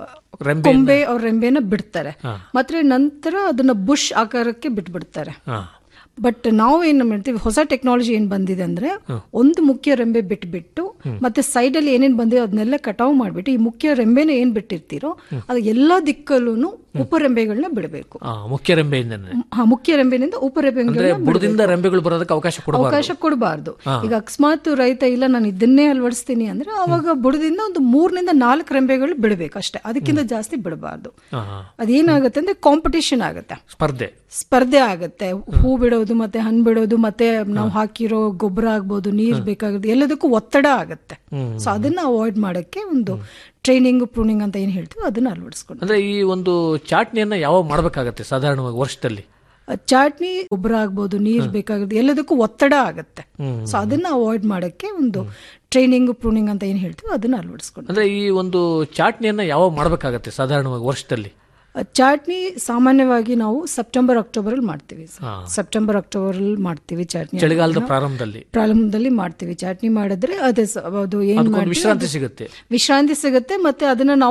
ಕೊಂಬೆ ಅವ್ರ ರೆಂಬೆನ ಬಿಡ್ತಾರೆ ಮತ್ತೆ ನಂತರ ಅದನ್ನ ಬುಷ್ ಆಕಾರಕ್ಕೆ ಬಿಟ್ಬಿಡ್ತಾರೆ ಹಾ ಬಟ್ ನಾವು ಏನ್ ಮಾಡ್ತೀವಿ ಹೊಸ ಟೆಕ್ನಾಲಜಿ ಏನ್ ಬಂದಿದೆ ಅಂದ್ರೆ ಒಂದು ಮುಖ್ಯ ರೆಂಬೆ ಬಿಟ್ಬಿಟ್ಟು ಮತ್ತೆ ಸೈಡ್ ಅಲ್ಲಿ ಏನೇನ್ ಬಂದಿದೆ ಅದನ್ನೆಲ್ಲ ಕಟಾವ್ ಮಾಡ್ಬಿಟ್ಟು ಈ ಮುಖ್ಯ ರೆಂಬೆನ ಏನ್ ಬಿಟ್ಟಿರ್ತೀರೋ ಅದು ಎಲ್ಲಾ ದಿಕ್ಕಲ್ಲೂ ಉಪರೆಂಬೆಗಳನ್ನ ಬಿಡಬೇಕು ಆ, ಮುಖ್ಯ ರೆಂಬೆಯಿಂದ ಹಾ ಮುಖ್ಯ ರೆಂಬೆನಿಂದ ಅಂದ್ರೆ ಉಪರೆಂಬೆಗಳನ್ನ ಬುಡದಿಂದ ರೆಂಬೆಗಳು ಬರೋದಕ್ಕೆ ಅವಕಾಶ ಕೊಡಬಾರ್ದು ಅವಕಾಶ ಕೊಡಬಾರ್ದು ಈಗ ಅಕಸ್ಮಾತ್ ರೈತ ಇಲ್ಲ ನಾನು ಇದನ್ನೇ ಅಳವಡಿಸ್ತೀನಿ ಅಂದ್ರೆ ಅವಾಗ ಬುಡದಿಂದ ಒಂದು ಮೂರರಿಂದ ನಾಲ್ಕು ರೆಂಬೆಗಳು ಬಿಡಬೇಕು ಅಷ್ಟೇ ಅದಕ್ಕಿಂತ ಜಾಸ್ತಿ ಬಿಡಬಾರ್ದು ಹಾ, ಹಾ. ಅದೇನಾಗುತ್ತೆ ಅಂದ್ರೆ ಕಾಂಪಿಟೇಷನ್ ಆಗುತ್ತೆ ಸ್ಪರ್ಧೆ ಸ್ಪರ್ಧೆ ಆಗುತ್ತೆ ಹೂ ಬಿಡೋದು ಮತ್ತೆ ಹಣ್ಣು ಬಿಡೋದು ಮತ್ತೆ ನಾವು ಹಾಕಿರೋ ಗೊಬ್ಬರ ಆಗ್ಬೋದು ನೀರ್ ಬೇಕಾಗುತ್ತೆ ಎಲ್ಲದಕ್ಕೂ ಒತ್ತಡ ಆಗುತ್ತೆ ಸೊ ಅದನ್ನ ಅವಾಯ್ಡ್ ಮಾಡಕ್ಕೆ ಒಂದು ಟ್ರೈನಿಂಗ್ ಪ್ರೂನಿಂಗ್ ಅಂತ ಏನ್ ಹೇಳ್ತೀವಿ ಅದನ್ನ ಅಳವಡಿಸ್ಕೊಂಡು ಅಂದ್ರೆ ಈ ಒಂದು ಚಾಟ್ನಿಯನ್ನ ಯಾವಾಗ ಮಾಡಬೇಕಾಗತ್ತೆ ಸಾಧಾರಣವಾಗಿ ವರ್ಷದಲ್ಲಿ ಚಾಟ್ನಿ ಗೊಬ್ಬರ ಆಗ್ಬೋದು ನೀರ್ ಬೇಕಾಗುತ್ತೆ ಎಲ್ಲದಕ್ಕೂ ಒತ್ತಡ ಆಗುತ್ತೆ ಸೊ ಅದನ್ನ ಅವಾಯ್ಡ್ ಮಾಡಕ್ಕೆ ಒಂದು ಟ್ರೈನಿಂಗ್ ಪ್ರೂನಿಂಗ್ ಅಂತ ಏನ್ ಹೇಳ್ತೀವಿ ಅದನ್ನ ಅಳವಡಿಸ್ಕೊಂಡು ಅಂದ್ರೆ ಈ ಒಂದು ಚಾಟ್ನಿಯನ್ನ ಯಾವಾಗ ಮಾಡಬೇಕಾಗತ್ತೆ ಸಾಧಾರಣವಾಗಿ ವರ್ಷದಲ್ಲಿ ಚಾಟ್ನಿ ಸಾಮಾನ್ಯವಾಗಿ ನಾವು ಸೆಪ್ಟೆಂಬರ್ ಅಕ್ಟೋಬರ್ ಅಲ್ಲಿ ಮಾಡ್ತೀವಿ ಸೆಪ್ಟೆಂಬರ್ ಅಕ್ಟೋಬರ್ ಅಲ್ಲಿ ಮಾಡ್ತೀವಿ ಚಾಟ್ನಿ ಚಳಿಗಾಲದ ಪ್ರಾರಂಭದಲ್ಲಿ ಪ್ರಾರಂಭದಲ್ಲಿ ಮಾಡ್ತೀವಿ ಚಾಟ್ನಿ ಮಾಡಿದ್ರೆ ಅದೇ ಸ- ಅದು ಏನ್ ಅದಕ್ಕೊಂದು ಮಾಡ್ತೀವಿ ವಿಶ್ರಾಂತಿ ಅದು- ಸಿಗುತ್ತೆ ವಿಶ್ರಾಂತಿ ಸಿಗುತ್ತೆ ಮತ್ತೆ ಅದನ್ನ ನಾವು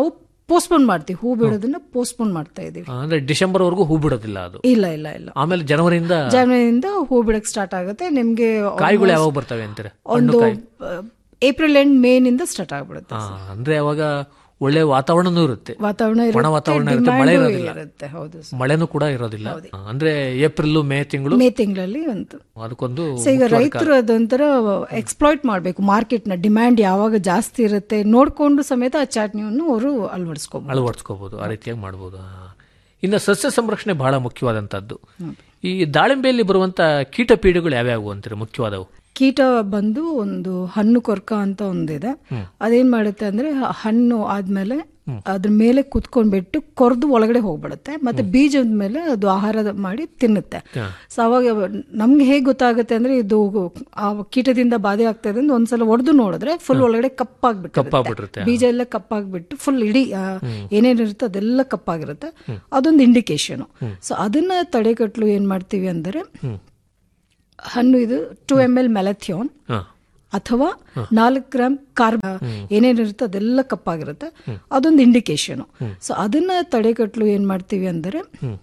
ಪೋಸ್ಟ್ಪೋನ್ ಮಾಡ್ತೀವಿ ಹೂ ಬಿಡೋದನ್ನ ಪೋಸ್ಟ್ಪೋನ್ ಮಾಡ್ತಾ ಇದೀವಿ ಅಂದ್ರೆ ಡಿಸೆಂಬರ್ ವರೆಗೂ ಹೂ ಬಿಡೋದಿಲ್ಲ ಅದು ಇಲ್ಲ ಇಲ್ಲ ಇಲ್ಲ ಆಮೇಲೆ ಜನವರಿಯಿಂದ ಜನವರಿಯಿಂದ ಹೂ ಬಿಡಕ್ ಸ್ಟಾರ್ಟ್ ಆಗುತ್ತೆ ನಿಮ್ಗೆ ಕಾಯಿಗಳು ಯಾವಾಗ ಬರ್ತವೆ ಅಂತೀರ ಒಂದು ಏಪ್ರಿಲ್ ಎಂಡ್ ಮೇ ನಿಂದ ಸ್ಟಾರ್ಟ್ ಆಗ್ಬಿಡುತ್ತೆ ಆ, ಅಂದ್ರೆ ಅವಾಗ ಒಳ್ಳೆ ವಾತಾವರಣನೂ ಇರುತ್ತೆ ವಾತಾವರಣ ಒಣ ಇರುತ್ತೆ, ವಾತಾವರಣ ಇರುತ್ತೆ ಮಳೆ demand ಇರೋದಿಲ್ಲ ಇರುತ್ತೆ ಹೌದು ಸರ್. ಮಳೆನೂ ಕೂಡ ಇರೋದಿಲ್ಲ ಆ, ಅಂದ್ರೆ ಏಪ್ರಿಲ್ ಮೇ ತಿಂಗಳು ಮೇ ತಿಂಗಳಲ್ಲಿ ಒಂದು ಅದಕ್ಕೊಂದು ಸೊ ಈಗ ರೈತರು ಅದೊಂಥರ ಎಕ್ಸ್ಪ್ಲಾಯ್ಟ್ ಮಾಡಬೇಕು ಮಾರ್ಕೆಟ್ನ ಡಿಮ್ಯಾಂಡ್ ಯಾವಾಗ ಜಾಸ್ತಿ ಇರುತ್ತೆ ನೋಡ್ಕೊಂಡು ಸಮೇತ ಆ ಚಾಟ್ನಿಯನ್ನು ಅವರು ಅಳವಡಿಸ್ಕೋಬಹುದು ಅಳವಡಿಸ್ಕೋಬಹುದು ಆ ರೀತಿಯಾಗಿ ಮಾಡ್ಬೋದು ಆ. ಇನ್ನು ಸಸ್ಯ ಸಂರಕ್ಷಣೆ ಬಹಳ ಮುಖ್ಯವಾದಂತದ್ದು ಈ ದಾಳಿಂಬೆಯಲ್ಲಿ ಬರುವಂತ ಕೀಟ ಪೀಡೆಗಳು ಯಾವ್ಯಾವು ಅಂತೀರಿ ಮುಖ್ಯವಾದವು ಕೀಟ ಬಂದು ಒಂದು ಹಣ್ಣು ಕೊರ್ಕ ಅಂತ ಒಂದಿದೆ ಅದೇನ್ ಮಾಡುತ್ತೆ ಅಂದ್ರೆ ಆ ಹಣ್ಣು ಆದ್ಮೇಲೆ ಅದ್ರ ಮೇಲೆ ಕುತ್ಕೊಂಡ್ಬಿಟ್ಟು ಕೊರ್ದು ಒಳಗಡೆ ಹೋಗ್ಬಿಡುತ್ತೆ ಮತ್ತೆ ಬೀಜದ ಮೇಲೆ ಅದು ಆಹಾರ ಮಾಡಿ ತಿನ್ನುತ್ತೆ ಸೊ ಅವಾಗ ನಮ್ಗೆ ಹೇಗೆ ಗೊತ್ತಾಗುತ್ತೆ ಅಂದ್ರೆ ಇದು ಆ ಕೀಟದಿಂದ ಬಾಧೆ ಆಗ್ತಾ ಇದೆ ಅಂದ್ರೆ ಒಂದ್ಸಲ ಹೊಡೆದು ನೋಡಿದ್ರೆ ಫುಲ್ ಒಳಗಡೆ ಕಪ್ಪಾಗ್ಬಿಟ್ಟು ಕಪ್ಪಾಗ್ಬಿಟ್ಟಿರುತ್ತೆ. ಬೀಜ ಎಲ್ಲ ಕಪ್ಪಾಗ್ಬಿಟ್ಟು ಫುಲ್ ಇಡೀ ಆ, ಏನೇನಿರುತ್ತೆ ಅದೆಲ್ಲ ಕಪ್ಪಾಗಿರುತ್ತೆ ಅದೊಂದು ಇಂಡಿಕೇಶನ್ ಸೊ ಅದನ್ನ ತಡೆಗಟ್ಟಲು ಏನ್ ಮಾಡ್ತೀವಿ ಅಂದ್ರೆ ಹಣ್ಣು ಇದು ಟು ಎಮ್ ಎಲ್ ಮೆಲಥಿಯೋನ್ ಹಾ ಅಥವಾ ನಾಲ್ಕು ಗ್ರಾಮ್ ಕಾರ್ಬ್ ಏನೇನಿರುತ್ತೆ ಅದೆಲ್ಲ ಕಪ್ಪಾಗಿರುತ್ತೆ ಅದೊಂದು ಇಂಡಿಕೇಶನ್ ಸೊ ಅದನ್ನ ತಡೆಗಟ್ಟಲು ಏನ್ ಮಾಡ್ತೀವಿ ಅಂದರೆ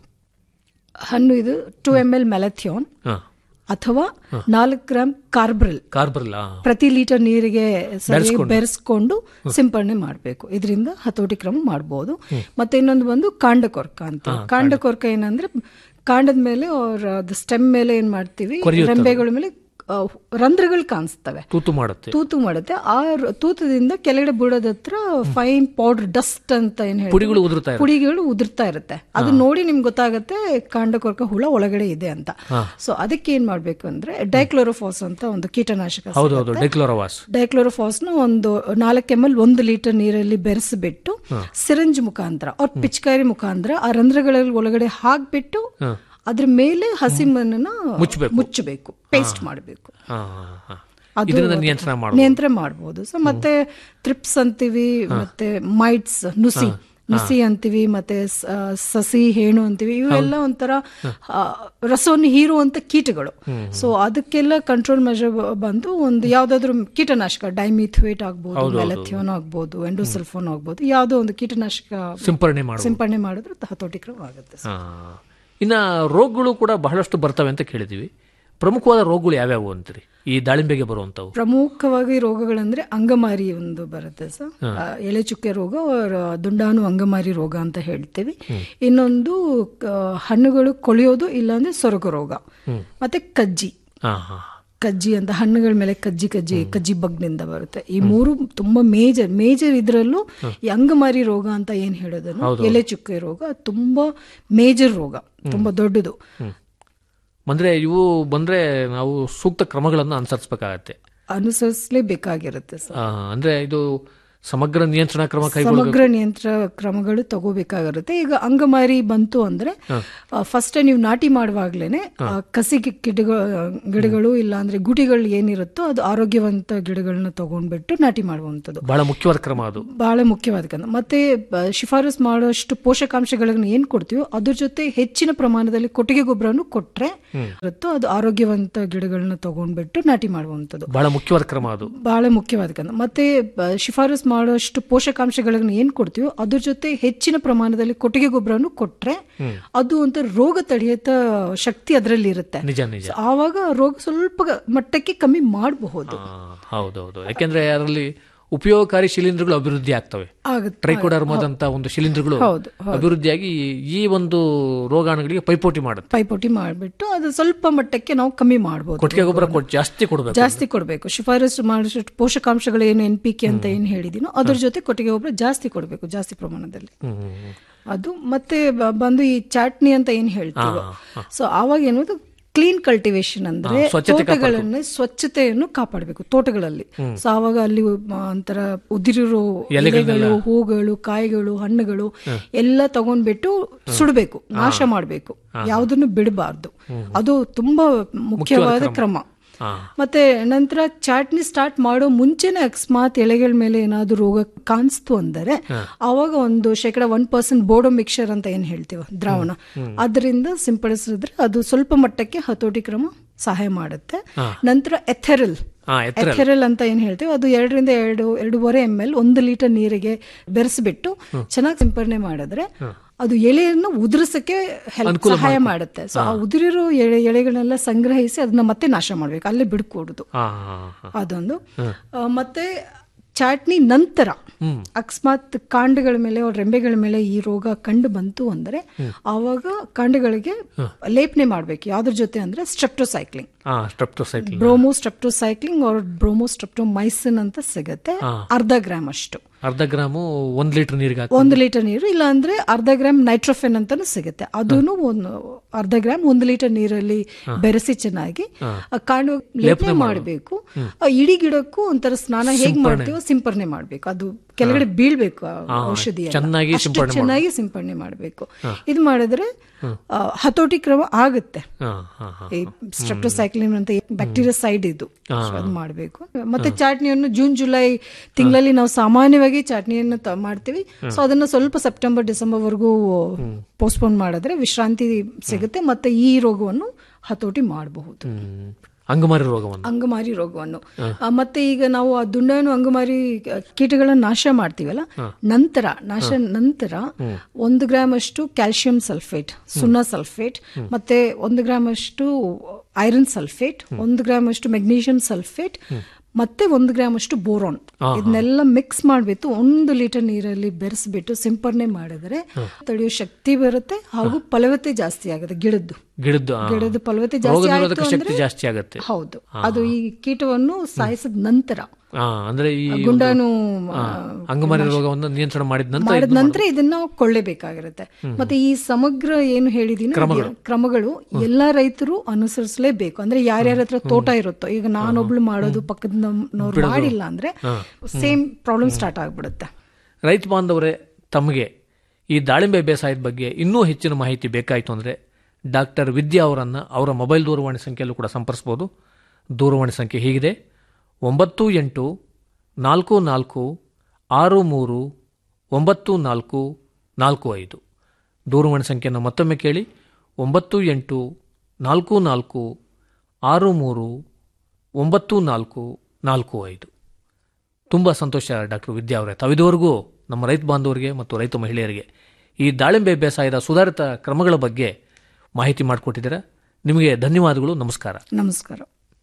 ಹಣ್ಣು ಇದು ಟು ಎಮ್ ಎಲ್ ಮೆಲಥಿಯೋನ್ ಹಾ ಅಥವಾ ನಾಲ್ಕು ಗ್ರಾಮ್ ಕಾರ್ಬ್ರಿಲ್ ಕಾರ್ಬರ್ಲ ಪ್ರತಿ ಲೀಟರ್ ನೀರಿಗೆ ಸರಿಯಾಗಿ ಬೆರೆಸ್ಕೊಂಡು ಸಿಂಪರಣೆ ಮಾಡಬೇಕು ಇದರಿಂದ ಹತೋಟಿ ಕ್ರಮ ಮಾಡಬಹುದು ಮತ್ತೆ ಇನ್ನೊಂದು ಬಂದು ಕಾಂಡ ಕೊರ್ಕ ಅಂತ ಕಾಂಡ ಕೊರ್ಕ ಏನಂದ್ರೆ ಕಾಂಡದ ಮೇಲೆ ಅವ್ರ ಅದು ಸ್ಟೆಮ್ ಮೇಲೆ ಏನ್ ಮಾಡ್ತೀವಿ ರೆಂಬೆಗಳ ಮೇಲೆ ಆ, ರಂಧ್ರಗಳು ಕಾಣಿಸ್ತವೆ ತೂತು ಮಾಡುತ್ತೆ ತೂತು ಮಾಡುತ್ತೆ ಆ ರ- ತೂತದಿಂದ ಕೆಳಗಡೆ ಬುಡದ ಹತ್ರ ಫೈನ್ ಪೌಡರ್ ಡಸ್ಟ್ ಅಂತ ಏನ್ ಹೇಳ್ತೀವಿ ಪುಡಿಗಳು ಉದುರ್ತಾ ಇರುತ್ತೆ. ಪುಡಿಗಳು ಉದುರ್ತಾ ಇರುತ್ತೆ ಅದು ನೋಡಿ ನಿಮ್ಗೆ ಗೊತ್ತಾಗುತ್ತೆ ಕಾಂಡ ಕೊರ್ಕ ಹುಳ ಒಳಗಡೆ ಇದೆ ಅಂತ ಸೊ ಅದಕ್ಕೆ ಏನ್ ಮಾಡ್ಬೇಕು ಅಂದ್ರೆ ಡೈಕ್ಲೋರೋಫಾಸ್ ಅಂತ ಒಂದು ಕೀಟನಾಶಕ ಹೌದು ಹೌದು ಡೆಕ್ಲೋರವಾಸ್ ಡೈಕ್ಲೋರೋಫಾಸ್ನ ಒಂದು ನಾಲ್ಕು ಎಮ್ ಎಲ್ ಒಂದು ಲೀಟರ್ ನೀರಲ್ಲಿ ಬೆರೆಸಿಬಿಟ್ಟು ಸಿರಂಜ್ ಮುಖಾಂತರ ಅವ್ರ ಪಿಚ್ಕಾರಿ ಮುಖಾಂತರ ಆ ರಂಧ್ರಗಳಲ್ಲಿ ಒಳಗಡೆ ಹಾಕ್ಬಿಟ್ಟು ಅದ್ರ ಮೇಲೆ ಹಸಿ ಮಣ್ಣನ್ನ ಮುಚ್ಚಬೇಕು ಪೇಸ್ಟ್ ಮಾಡಬೇಕು ಹಾ ಹಾ, ಹಾ. ಇದರಿಂದ ನಿಯಂತ್ರಣ ಮಾಡ ನಿಯಂತ್ರಣ ಮಾಡಬಹುದು ಸೊ ಮತ್ತೆ ತ್ರಿಪ್ಸ್ ಅಂತೀವಿ ಮತ್ತೆ ಮೈಟ್ಸ್ ನುಸಿ ನುಸಿ ಅಂತೀವಿ ಮತ್ತೆ ಸ- ಆ, ಸಸಿ ಹೇಣು ಅಂತೀವಿ ಇವೆಲ್ಲ ಒಂಥರ ಆ, ರಸವನ್ನು ಹೀರುವಂತ ಕೀಟಗಳು ಸೊ ಅದಕ್ಕೆಲ್ಲ ಕಂಟ್ರೋಲ್ ಮೆಜರ್ ಬಂದು ಒಂದು ಯಾವ್ದಾದ್ರು ಕೀಟನಾಶಕ ಡೈಮಿಥ್ವೇಟ್ ಆಗ್ಬೋದು ಮೆಲಥಿಯೋನ್ ಆಗ್ಬೋದು ಎಂಡೋಸಲ್ಫೋನ್ ಆಗ್ಬೋದು ಯಾವ್ದೋ ಒಂದು ಕೀಟನಾಶಕ ಸಿಂಪರಣೆ ಮಾಡ ಸಿಂಪರಣೆ ಮಾಡಿದ್ರೆ ಹತೋಟಿ ಕ್ರಮ ಆಗುತ್ತೆ ಹಾ ಇನ್ನ ರೋಗಗಳು ಕೂಡ ಬಹಳಷ್ಟು ಬರ್ತವೆ ಅಂತ ಕೇಳಿದೀವಿ ಪ್ರಮುಖವಾದ ರೋಗಗಳು ಯಾವ್ಯಾವು ಅಂತೀರಿ ಈ ದಾಳಿಂಬೆಗೆ ಬರುವಂತವು ಪ್ರಮುಖವಾಗಿ ರೋಗಗಳಂದ್ರೆ ಅಂಗಮಾರಿ ಒಂದು ಬರುತ್ತೆ ಸರ್ ಆ, ಎಲೆ ಚುಕ್ಕೆ ರೋಗ or ದುಂಡಾಣು ಅಂಗಮಾರಿ ರೋಗ ಅಂತ ಹೇಳ್ತೀವಿ ಇನ್ನೊಂದು ಆ, ಹಣ್ಣುಗಳು ಕೊಳೆಯೋದು ಇಲ್ಲಾಂದ್ರೆ ಸೊರಗು ರೋಗ ಮತ್ತೆ ಕಜ್ಜಿ ಹಾ ಹಾ ಕಜ್ಜಿ ಅಂತ ಹಣ್ಣುಗಳ ಮೇಲೆ ಕಜ್ಜಿ ಕಜ್ಜಿ ಕಜ್ಜಿ ಬಗ್ನಿಂದ ಬರುತ್ತೆ ಈ ಮೂರು ತುಂಬಾ ಮೇಜರ್ ಮೇಜರ್ ಇದ್ರಲ್ಲೂ ಈ ಅಂಗಮಾರಿ ರೋಗ ಅಂತ ಏನ್ ಹೇಳೋದನ್ನು ಎಲೆ ಚುಕ್ಕೆ ರೋಗ ಅದು ತುಂಬಾ ಮೇಜರ್ ರೋಗ ತುಂಬಾ ದೊಡ್ಡದು ಅಂದ್ರೆ ಇವು ಬಂದ್ರೆ ನಾವು ಸೂಕ್ತ ಕ್ರಮಗಳನ್ನು ಅನುಸರಿಸಬೇಕಾಗತ್ತೆ ಅನುಸರಿಸಲೇಬೇಕಾಗಿರುತ್ತೆ ಸರ್ ಅಂದ್ರೆ ಇದು ಸಮಗ್ರ ನಿಯಂತ್ರಣ ಕ್ರಮ ಕೈಗೊಳ್ಳಬೇಕು ಸಮಗ್ರ ನಿಯಂತ್ರ ಕ್ರಮಗಳು ತಗೋಬೇಕಾಗಿರುತ್ತೆ ಈಗ ಅಂಗಮಾರಿ ಬಂತು ಅಂದ್ರೆ ಫಸ್ಟ್ ನೀವು ನಾಟಿ ಮಾಡುವಾಗ್ಲೇನೆ ಆ, ಕಸಿ ಗಿ- ಗಿಡಗ ಗಿಡಗಳು ಇಲ್ಲ ಅಂದ್ರೆ ಗುಟಿಗಳು ಏನಿರುತ್ತೋ ಅದು ಆರೋಗ್ಯವಂತ ಗಿಡಗಳನ್ನ ತಗೊಂಡ್ಬಿಟ್ಟು ನಾಟಿ ಮಾಡುವಂಥದ್ದು ಬಹಳ ಮುಖ್ಯವಾದ ಕ್ರಮ ಅದು ಬಹಳ ಮುಖ್ಯವಾದ ಕ್ರಮ. ಮತ್ತೆ ಬ- ಶಿಫಾರಸ್ ಮಾಡೋಷ್ಟು ಪೋಷಕಾಂಶಗಳನ್ನ ಏನ್ ಕೊಡ್ತೀವೋ ಅದ್ರ ಜೊತೆ ಹೆಚ್ಚಿನ ಪ್ರಮಾಣದಲ್ಲಿ ಕೊಟ್ಟಿಗೆ ಗೊಬ್ಬರನು ಕೊಟ್ರೆ ಇರುತ್ತೋ ಅದು ಆರೋಗ್ಯವಂತ ಗಿಡಗಳನ್ನ ತಗೊಂಡ್ಬಿಟ್ಟು ನಾಟಿ ಮಾಡುವಂಥದ್ದು ಬಹಳ ಮುಖ್ಯವಾದ ಕ್ರಮ ಅದು ಬಹಳ ಮುಖ್ಯವಾದ ಕ್ರಮ. ಮತ್ತೆ ಬ- ಶಿಫಾರಸ್ ಮಾಡೋಷ್ಟು ಪೋಷಕಾಂಶಗಳನ್ನ ಏನ್ ಕೊಡ್ತೀವೋ ಅದ್ರ ಜೊತೆ ಹೆಚ್ಚಿನ ಪ್ರಮಾಣದಲ್ಲಿ ಕೊಟ್ಟಿಗೆ ಗೊಬ್ಬರನು ಕೊಟ್ರೆ ಅದು ಒಂದು ರೋಗ ತಡೆಯತ ಶಕ್ತಿ ಅದರಲ್ಲಿ ಇರುತ್ತೆ ನಿಜ ನಿಜ So ಆವಾಗ ರೋಗ ಸ್ವಲ್ಪ ಗ- ಮಟ್ಟಕ್ಕೆ ಕಮ್ಮಿ ಮಾಡಬಹುದು ಆ, ಹೌದೌದು ಯಾಕೆಂದ್ರೆ ಅದರಲ್ಲಿ ಉಪಯೋಗಕಾರಿ ಶಿಲೀಂಧ್ರಗಳು ಅಭಿವೃದ್ಧಿ ಆಗ್ತವೆ ಆಗುತ್ತೆ ಟ್ರೈಕೋಡರ್ಮಾದಂತ ಒಂದು ಶಿಲೀಂಧ್ರಗಳು ಹೌದು, ಅಭಿವೃದ್ಧಿಯಾಗಿ ಈ ಒಂದು ರೋಗಾಣುಗಳಿಗೆ ಪೈಪೋಟಿ ಮಾಡುತ್ತೆ ಪೈಪೋಟಿ ಮಾಡಿಬಿಟ್ಟು ಅದು ಸ್ವಲ್ಪ ಮಟ್ಟಕ್ಕೆ ನಾವು ಕಮ್ಮಿ ಮಾಡಬಹುದು ಕೊಟ್ಟಿಗೆ ಗೊಬ್ಬರ ಕೊಟ್ಟು ಜಾಸ್ತಿ ಕೊಡಬೇಕು ಜಾಸ್ತಿ ಕೊಡಬೇಕು ಶಿಫಾರಸು ಮಾಡಿದಷ್ಟು ಪೋಷಕಾಂಶಗಳು ಏನು ಎನ್ ಪಿ ಕೆ ಅಂತ ಏನು ಹೇಳಿದೀನೋ ಅದ್ರ ಜೊತೆ ಕೊಟ್ಟಿಗೆ ಗೊಬ್ಬರ ಜಾಸ್ತಿ ಕೊಡಬೇಕು ಜಾಸ್ತಿ ಪ್ರಮಾಣದಲ್ಲಿ ಅದು ಮತ್ತೆ ಬ- ಬಂದು ಈ ಚಾಟ್ನಿ ಅಂತ ಏನ್ ಹೇಳ್ತೀವಿ ಸೊ ಆವಾಗ ಏನದು ಕ್ಲೀನ್ ಕಲ್ಟಿವೇಶನ್ ಅಂದ್ರೆ ತೋಟಗಳನ್ನ ಸ್ವಚ್ಛತೆಯನ್ನು ಕಾಪಾಡಬೇಕು ತೋಟಗಳಲ್ಲಿ ಸೊ ಆವಾಗ ಅಲ್ಲಿ ಮ- ಒಂಥರ ಉದಿರಿರೋ ಎಲೆಗಳು ಹೂಗಳು ಕಾಯಿಗಳು ಹಣ್ಣುಗಳು ಎಲ್ಲ ತಗೊಂಡ್ಬಿಟ್ಟು ಸುಡಬೇಕು ನಾಶ ಮಾಡಬೇಕು ಯಾವುದನ್ನು ಬಿಡಬಾರ್ದು ಅದು ತುಂಬಾ ಮುಖ್ಯವಾದ ಕ್ರಮ ಮತ್ತೆ ನಂತರ ಚಾಟ್ನಿ ಸ್ಟಾರ್ಟ್ ಮಾಡೋ ಮುಂಚೆನೆ ಅಕಸ್ಮಾತ್ ಎಲೆಗಳ ಮೇಲೆ ಏನಾದ್ರು ರೋಗ ಕಾಣಿಸ್ತು ಅಂದರೆ ಅವಾಗ ಒಂದು ಶೇಕಡ ಒನ್ ಪರ್ಸೆಂಟ್ ಬೋಡೋ ಮಿಕ್ಸರ್ ಅಂತ ಏನ್ ಹೇಳ್ತೀವ ದ್ರಾವಣ ಅದರಿಂದ ಸಿಂಪಡಿಸಿದ್ರೆ ಅದು ಸ್ವಲ್ಪ ಮಟ್ಟಕ್ಕೆ ಹತೋಟಿ ಕ್ರಮ ಸಹಾಯ ಮಾಡುತ್ತೆ ನಂತರ ಎಥೆರಲ್ ಹಾ, ಎಥೆರಲ್. ಎಥೆರಲ್ ಅಂತ ಏನ್ ಹೇಳ್ತೀವಿ ಅದು ಎರಡರಿಂದ ಎರಡು ಎರಡೂವರೆ ಎಮ್ ಎಲ್ ಒಂದು ಲೀಟರ್ ನೀರಿಗೆ ಬೆರೆಸ್ಬಿಟ್ಟು ಚೆನ್ನಾಗಿ ಸಿಂಪರಣೆ ಮಾಡಿದ್ರೆ ಅದು ಎಲೆಯನ್ನು ಉದುರಿಸಕ್ಕೆ ಹೆಲ್ಪ್ ಸಹಾಯ ಮಾಡುತ್ತೆ ಸೊ ಆ ಉದುರಿರೋ ಎಳೆ ಎಳೆಗಳನ್ನೆಲ್ಲ ಸಂಗ್ರಹಿಸಿ ಅದನ್ನ ಮತ್ತೆ ನಾಶ ಮಾಡ್ಬೇಕು ಅಲ್ಲೇ ಬಿಡ್ಕೊಡುದು ಹಾ ಹಾ ಹಾ ಅದೊಂದು ಆ, ಮತ್ತೆ ಚಾಟ್ನಿ ನಂತರ ಅಕಸ್ಮಾತ್ ಕಾಂಡಗಳ ಮೇಲೆ ಅವ್ರ ರೆಂಬೆಗಳ ಮೇಲೆ ಈ ರೋಗ ಕಂಡು ಬಂತು ಅಂದ್ರೆ ಆವಾಗ ಕಾಂಡಗಳಿಗೆ ಲೇಪನೆ ಮಾಡ್ಬೇಕು ಯಾವ್ದ್ರ ಜೊತೆ ಅಂದ್ರೆ ಸ್ಟ್ರೆಪ್ಟೋಸೈಕ್ಲಿಂಗ್ ಹಾ ಸ್ಟ್ರೆಪ್ಟೋಸೈಕ್ಲಿನ್ ಬ್ರೋಮೋ ಸ್ಟ್ರೆಪ್ಟೋಸೈಕ್ಲಿಂಗ್ ಅವ್ರ ಬ್ರೋಮೋ ಸ್ಟ್ರೆಪ್ಟೋಮೈಸಿನ್ ಅಂತ ಸಿಗುತ್ತೆ ಅರ್ಧ ಗ್ರಾಮ್ ಅಷ್ಟು ಅರ್ಧ ಗ್ರಾಮು ಒಂದ್ ಲೀಟರ್ ನೀರಿಗೆ ಹಾಕಿ ಒಂದು ಲೀಟರ್ ನೀರು ಇಲ್ಲ ಅಂದ್ರೆ ಅರ್ಧ ಗ್ರಾಮ್ ನೈಟ್ರೋಫೆನ್ ಅಂತಾನು ಸಿಗುತ್ತೆ ಅದನ್ನು ಒಂದು ಅರ್ಧ ಗ್ರಾಮ್ ಒಂದು ಲೀಟರ್ ನೀರಲ್ಲಿ ಬೆರೆಸಿ ಚೆನ್ನಾಗಿ ಆ ಕಾಂಡ ಲೇಪನೆ ಮಾಡಬೇಕು ಇಡೀ ಗಿಡಕ್ಕೂ ಒಂಥರ ಸ್ನಾನ ಹೇಗ್ ಮಾಡ್ತೀವೋ ಸಿಂಪರಣೆ ಮಾಡ್ಬೇಕು ಅದು ಕೆಳಗಡೆ ಬೀಳ್ಬೇಕು ಆ ಔಷಧಿ ಎಲ್ಲ. ಚೆನ್ನಾಗಿ ಅಷ್ಟು ಸಿಂಪರಣೆ ಚೆನ್ನಾಗಿ ಸಿಂಪರಣೆ ಮಾಡಬೇಕು ಇದು ಮಾಡಿದ್ರೆ ಆ, ಹತೋಟಿ ಕ್ರಮ ಆಗುತ್ತೆ ಹಾ ಹಾ ಹಾ ಈ ಸ್ಟ್ರೆಪ್ಟೋಸೈಕ್ಲಿನ್ ಅಂತ ಬ್ಯಾಕ್ಟೀರಿಯಾ ಸೈಡ್ ಇದು ಅದು ಮಾಡಬೇಕು ಮತ್ತೆ ಚಾಟ್ನಿಯನ್ನು ಜೂನ್ ಜುಲೈ ತಿಂಗಳಲ್ಲಿ ನಾವು ಸಾಮಾನ್ಯವಾಗಿ ಚಾಟ್ನಿಯನ್ನು ತ- ಮಾಡ್ತೀವಿ ಸೊ ಅದನ್ನ ಸ್ವಲ್ಪ ಸೆಪ್ಟೆಂಬರ್ ಡಿಸೆಂಬರ್ ವರೆಗೂ ಪೋಸ್ಟ್ಪೋನ್ ಮಾಡಿದ್ರೆ ವಿಶ್ರಾಂತಿ ಸಿಗುತ್ತೆ ಮತ್ತೆ ಈ ರೋಗವನ್ನು ಹತೋಟಿ ಮಾಡಬಹುದು ಹ್ಮ್. ಅಂಗಮಾರಿ ರೋಗವನ್ನು ಅಂಗಮಾರಿ ರೋಗವನ್ನು ಆ, ಮತ್ತೆ ಈಗ ನಾವು ಆ ದುಂಡಾಣು ಅಂಗಮಾರಿ ಆ, ಕೀಟಗಳನ್ನ ನಾಶ ಮಾಡ್ತೀವಲ್ಲ ನಂತರ ನಾಶ ನಂತರ ಒಂದು ಗ್ರಾಮ್ ಅಷ್ಟು ಕ್ಯಾಲ್ಸಿಯಂ ಸಲ್ಫೇಟ್ ಸುಣ್ಣ ಸಲ್ಫೇಟ್ ಮತ್ತೆ ಒಂದು ಗ್ರಾಮ್ ಅಷ್ಟು ಐರನ್ ಸಲ್ಫೇಟ್ ಒಂದು ಗ್ರಾಮ್ ಅಷ್ಟು ಮೆಗ್ನೀಷಿಯಂ ಸಲ್ಫೇಟ್ ಮತ್ತೆ ಒಂದು ಗ್ರಾಮ್ ಅಷ್ಟು ಬೋರಾನ್ ಇದನ್ನೆಲ್ಲ ಮಿಕ್ಸ್ ಮಾಡ್ಬಿಟ್ಟು ಒಂದು ಲೀಟರ್ ನೀರಲ್ಲಿ ಬೆರೆಸ್ಬಿಟ್ಟು ಸಿಂಪರಣೆ ಮಾಡಿದ್ರೆ ತಡೆಯೋ ಶಕ್ತಿ ಬರುತ್ತೆ ಹಾಗೂ ಫಲವತ್ತೆ ಜಾಸ್ತಿ ಆಗುತ್ತೆ ಗಿಡದ್ದು ಗಿಡದ್ದು ಆ, ಗಿಡದ ಫಲವತ್ತೆ ರೋಗ ಜಾಸ್ತಿ ನಿರೋಧಕ ಆಯ್ತು ಶಕ್ತಿ ಅಂದ್ರೆ ಜಾಸ್ತಿ ಆಗತ್ತೆ ಹೌದು ಅದು ಈ ಕೀಟವನ್ನು ಸಾಯಿಸಿದ ನಂತರ ಆ, ಅಂದ್ರೆ ಈ ಒಂದು, ಗುಂಡಾಣು ಆ, ಅಂಗಮಾರಿ ರೋಗವನ್ನು ನಿಯಂತ್ರಣ ಮಾಡಿದ ನಂತರ ಮಾಡಿದ ನಂತರ ಇದನ್ನ ನಾವು ಕೊಳ್ಳೇಬೇಕಾಗಿರುತ್ತೆ ಮತ್ತೆ ಈ ಸಮಗ್ರ ಏನು ಹೇಳಿದೀನಿ ಕ್ರಮಗಳು ಎಲ್ಲಾ ರೈತರು ಅನುಸರಿಸಲೇಬೇಕು ಅಂದ್ರೆ ಯಾರ್ಯಾರ ಹತ್ರ ತೋಟ ಇರುತ್ತೋ ಈಗ ನಾನೊಬ್ಳು ಮಾಡೋದು ಪಕ್ಕದನವ್ರು ಮಾಡಿಲ್ಲ ಅಂದ್ರೆ ಸೇಮ್ ಪ್ರಾಬ್ಲಮ್ ಸ್ಟಾರ್ಟ್ ಆಗ್ಬಿಡುತ್ತೆ ರೈತ ಬಾಂಧವರೇ ತಮಗೆ ಈ ದಾಳಿಂಬೆ ಬೇಸಾಯದ ಬಗ್ಗೆ ಇನ್ನೂ ಹೆಚ್ಚಿನ ಮಾಹಿತಿ ಬೇಕಾಯಿತು ಅಂದರೆ ಡಾಕ್ಟರ್ ವಿದ್ಯಾ ಅವರನ್ನು ಅವರ ಮೊಬೈಲ್ ದೂರವಾಣಿ ಸಂಖ್ಯೆಯಲ್ಲೂ ಕೂಡ ಸಂಪರ್ಸ್ಬೋದು ದೂರವಾಣಿ ಸಂಖ್ಯೆ ಹೀಗಿದೆ ಒಂಬತ್ತು ಎಂಟು ನಾಲ್ಕು ನಾಲ್ಕು ಆರು ಮೂರು ಒಂಬತ್ತು ನಾಲ್ಕು ನಾಲ್ಕು ಐದು ದೂರವಾಣಿ ಸಂಖ್ಯೆಯನ್ನು ಮತ್ತೊಮ್ಮೆ ಕೇಳಿ ಒಂಬತ್ತು ಎಂಟು ನಾಲ್ಕು ನಾಲ್ಕು ಆರು ಮೂರು ಒಂಬತ್ತು ನಾಲ್ಕು ನಾಲ್ಕು ಐದು ತುಂಬ ಸಂತೋಷ ಡಾಕ್ಟರ್ ವಿದ್ಯಾ ಅವರೇ ತಾವಿದುವರೆಗೂ ನಮ್ಮ ರೈತ ಬಾಂಧವರಿಗೆ ಮತ್ತು ರೈತ ಮಹಿಳೆಯರಿಗೆ ಈ ದಾಳಿಂಬೆ ಬೇಸಾಯದ ಸುಧಾರಿತ ಕ್ರಮಗಳ ಬಗ್ಗೆ ಮಾಹಿತಿ ಮಾಡಿಕೊಟ್ಟಿದ್ದೀರಾ ನಿಮಗೆ ಧನ್ಯವಾದಗಳು ನಮಸ್ಕಾರ ನಮಸ್ಕಾರ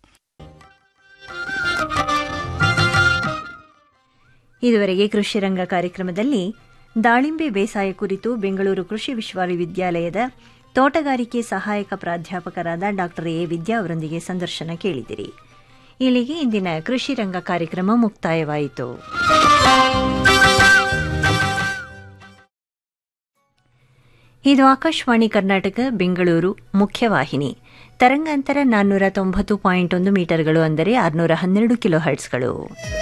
ಇದುವರೆಗೆ ಕೃಷಿ ರಂಗ ಕಾರ್ಯಕ್ರಮದಲ್ಲಿ ದಾಳಿಂಬೆ ಬೇಸಾಯ ಕುರಿತು ಬೆಂಗಳೂರು ಕೃಷಿ ವಿಶ್ವವಿದ್ಯಾಲಯದ ತೋಟಗಾರಿಕೆ ಸಹಾಯಕ ಪ್ರಾಧ್ಯಾಪಕರಾದ ಡಾಕ್ಟರ್ ಎ ವಿದ್ಯಾ ಅವರೊಂದಿಗೆ ಸಂದರ್ಶನ ಕೇಳಿದಿರಿ ಇಲ್ಲಿಗೆ ಇಂದಿನ ಕೃಷಿ ರಂಗ ಕಾರ್ಯಕ್ರಮ ಮುಕ್ತಾಯವಾಯಿತು ಇದು ಆಕಾಶವಾಣಿ ಕರ್ನಾಟಕ ಬೆಂಗಳೂರು ಮುಖ್ಯವಾಹಿನಿ ತರಂಗಾಂತರ ನಾನ್ನೂರ ತೊಂಬತ್ತು ಪಾಯಿಂಟ್ ಒಂದು ಮೀಟರ್ಗಳು ಅಂದರೆ ಆರುನೂರ ಹನ್ನೆರಡು ಕಿಲೋ ಹರ್ಟ್ಸ್ಗಳು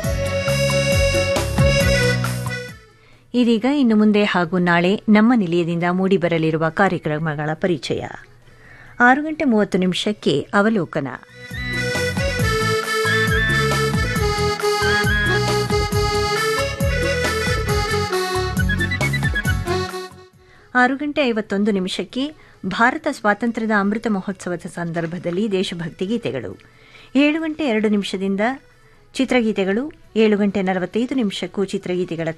ಇದೀಗ ಇನ್ನು ಮುಂದೆ ಹಾಗೂ ನಾಳೆ ನಮ್ಮ ನಿಲಯದಿಂದ ಮೂಡಿಬರಲಿರುವ ಕಾರ್ಯಕ್ರಮಗಳ ಪರಿಚಯ ಆರು ಗಂಟೆ ಮೂವತ್ತು ನಿಮಿಷಕ್ಕೆ ಅವಲೋಕನ ಆರು ಗಂಟೆ ಐವತ್ತೊಂದು ನಿಮಿಷಕ್ಕೆ ಭಾರತ ಸ್ವಾತಂತ್ರ್ಯದ ಅಮೃತ ಮಹೋತ್ಸವದ ಸಂದರ್ಭದಲ್ಲಿ ದೇಶಭಕ್ತಿ ಗೀತೆಗಳು ಏಳು ಗಂಟೆ ಎರಡು ನಿಮಿಷದಿಂದ ಚಿತ್ರಗೀತೆಗಳು ಏಳು ಗಂಟೆ ನಲವತ್ತೈದು ನಿಮಿಷಕ್ಕೂ ಚಿತ್ರಗೀತೆಗಳ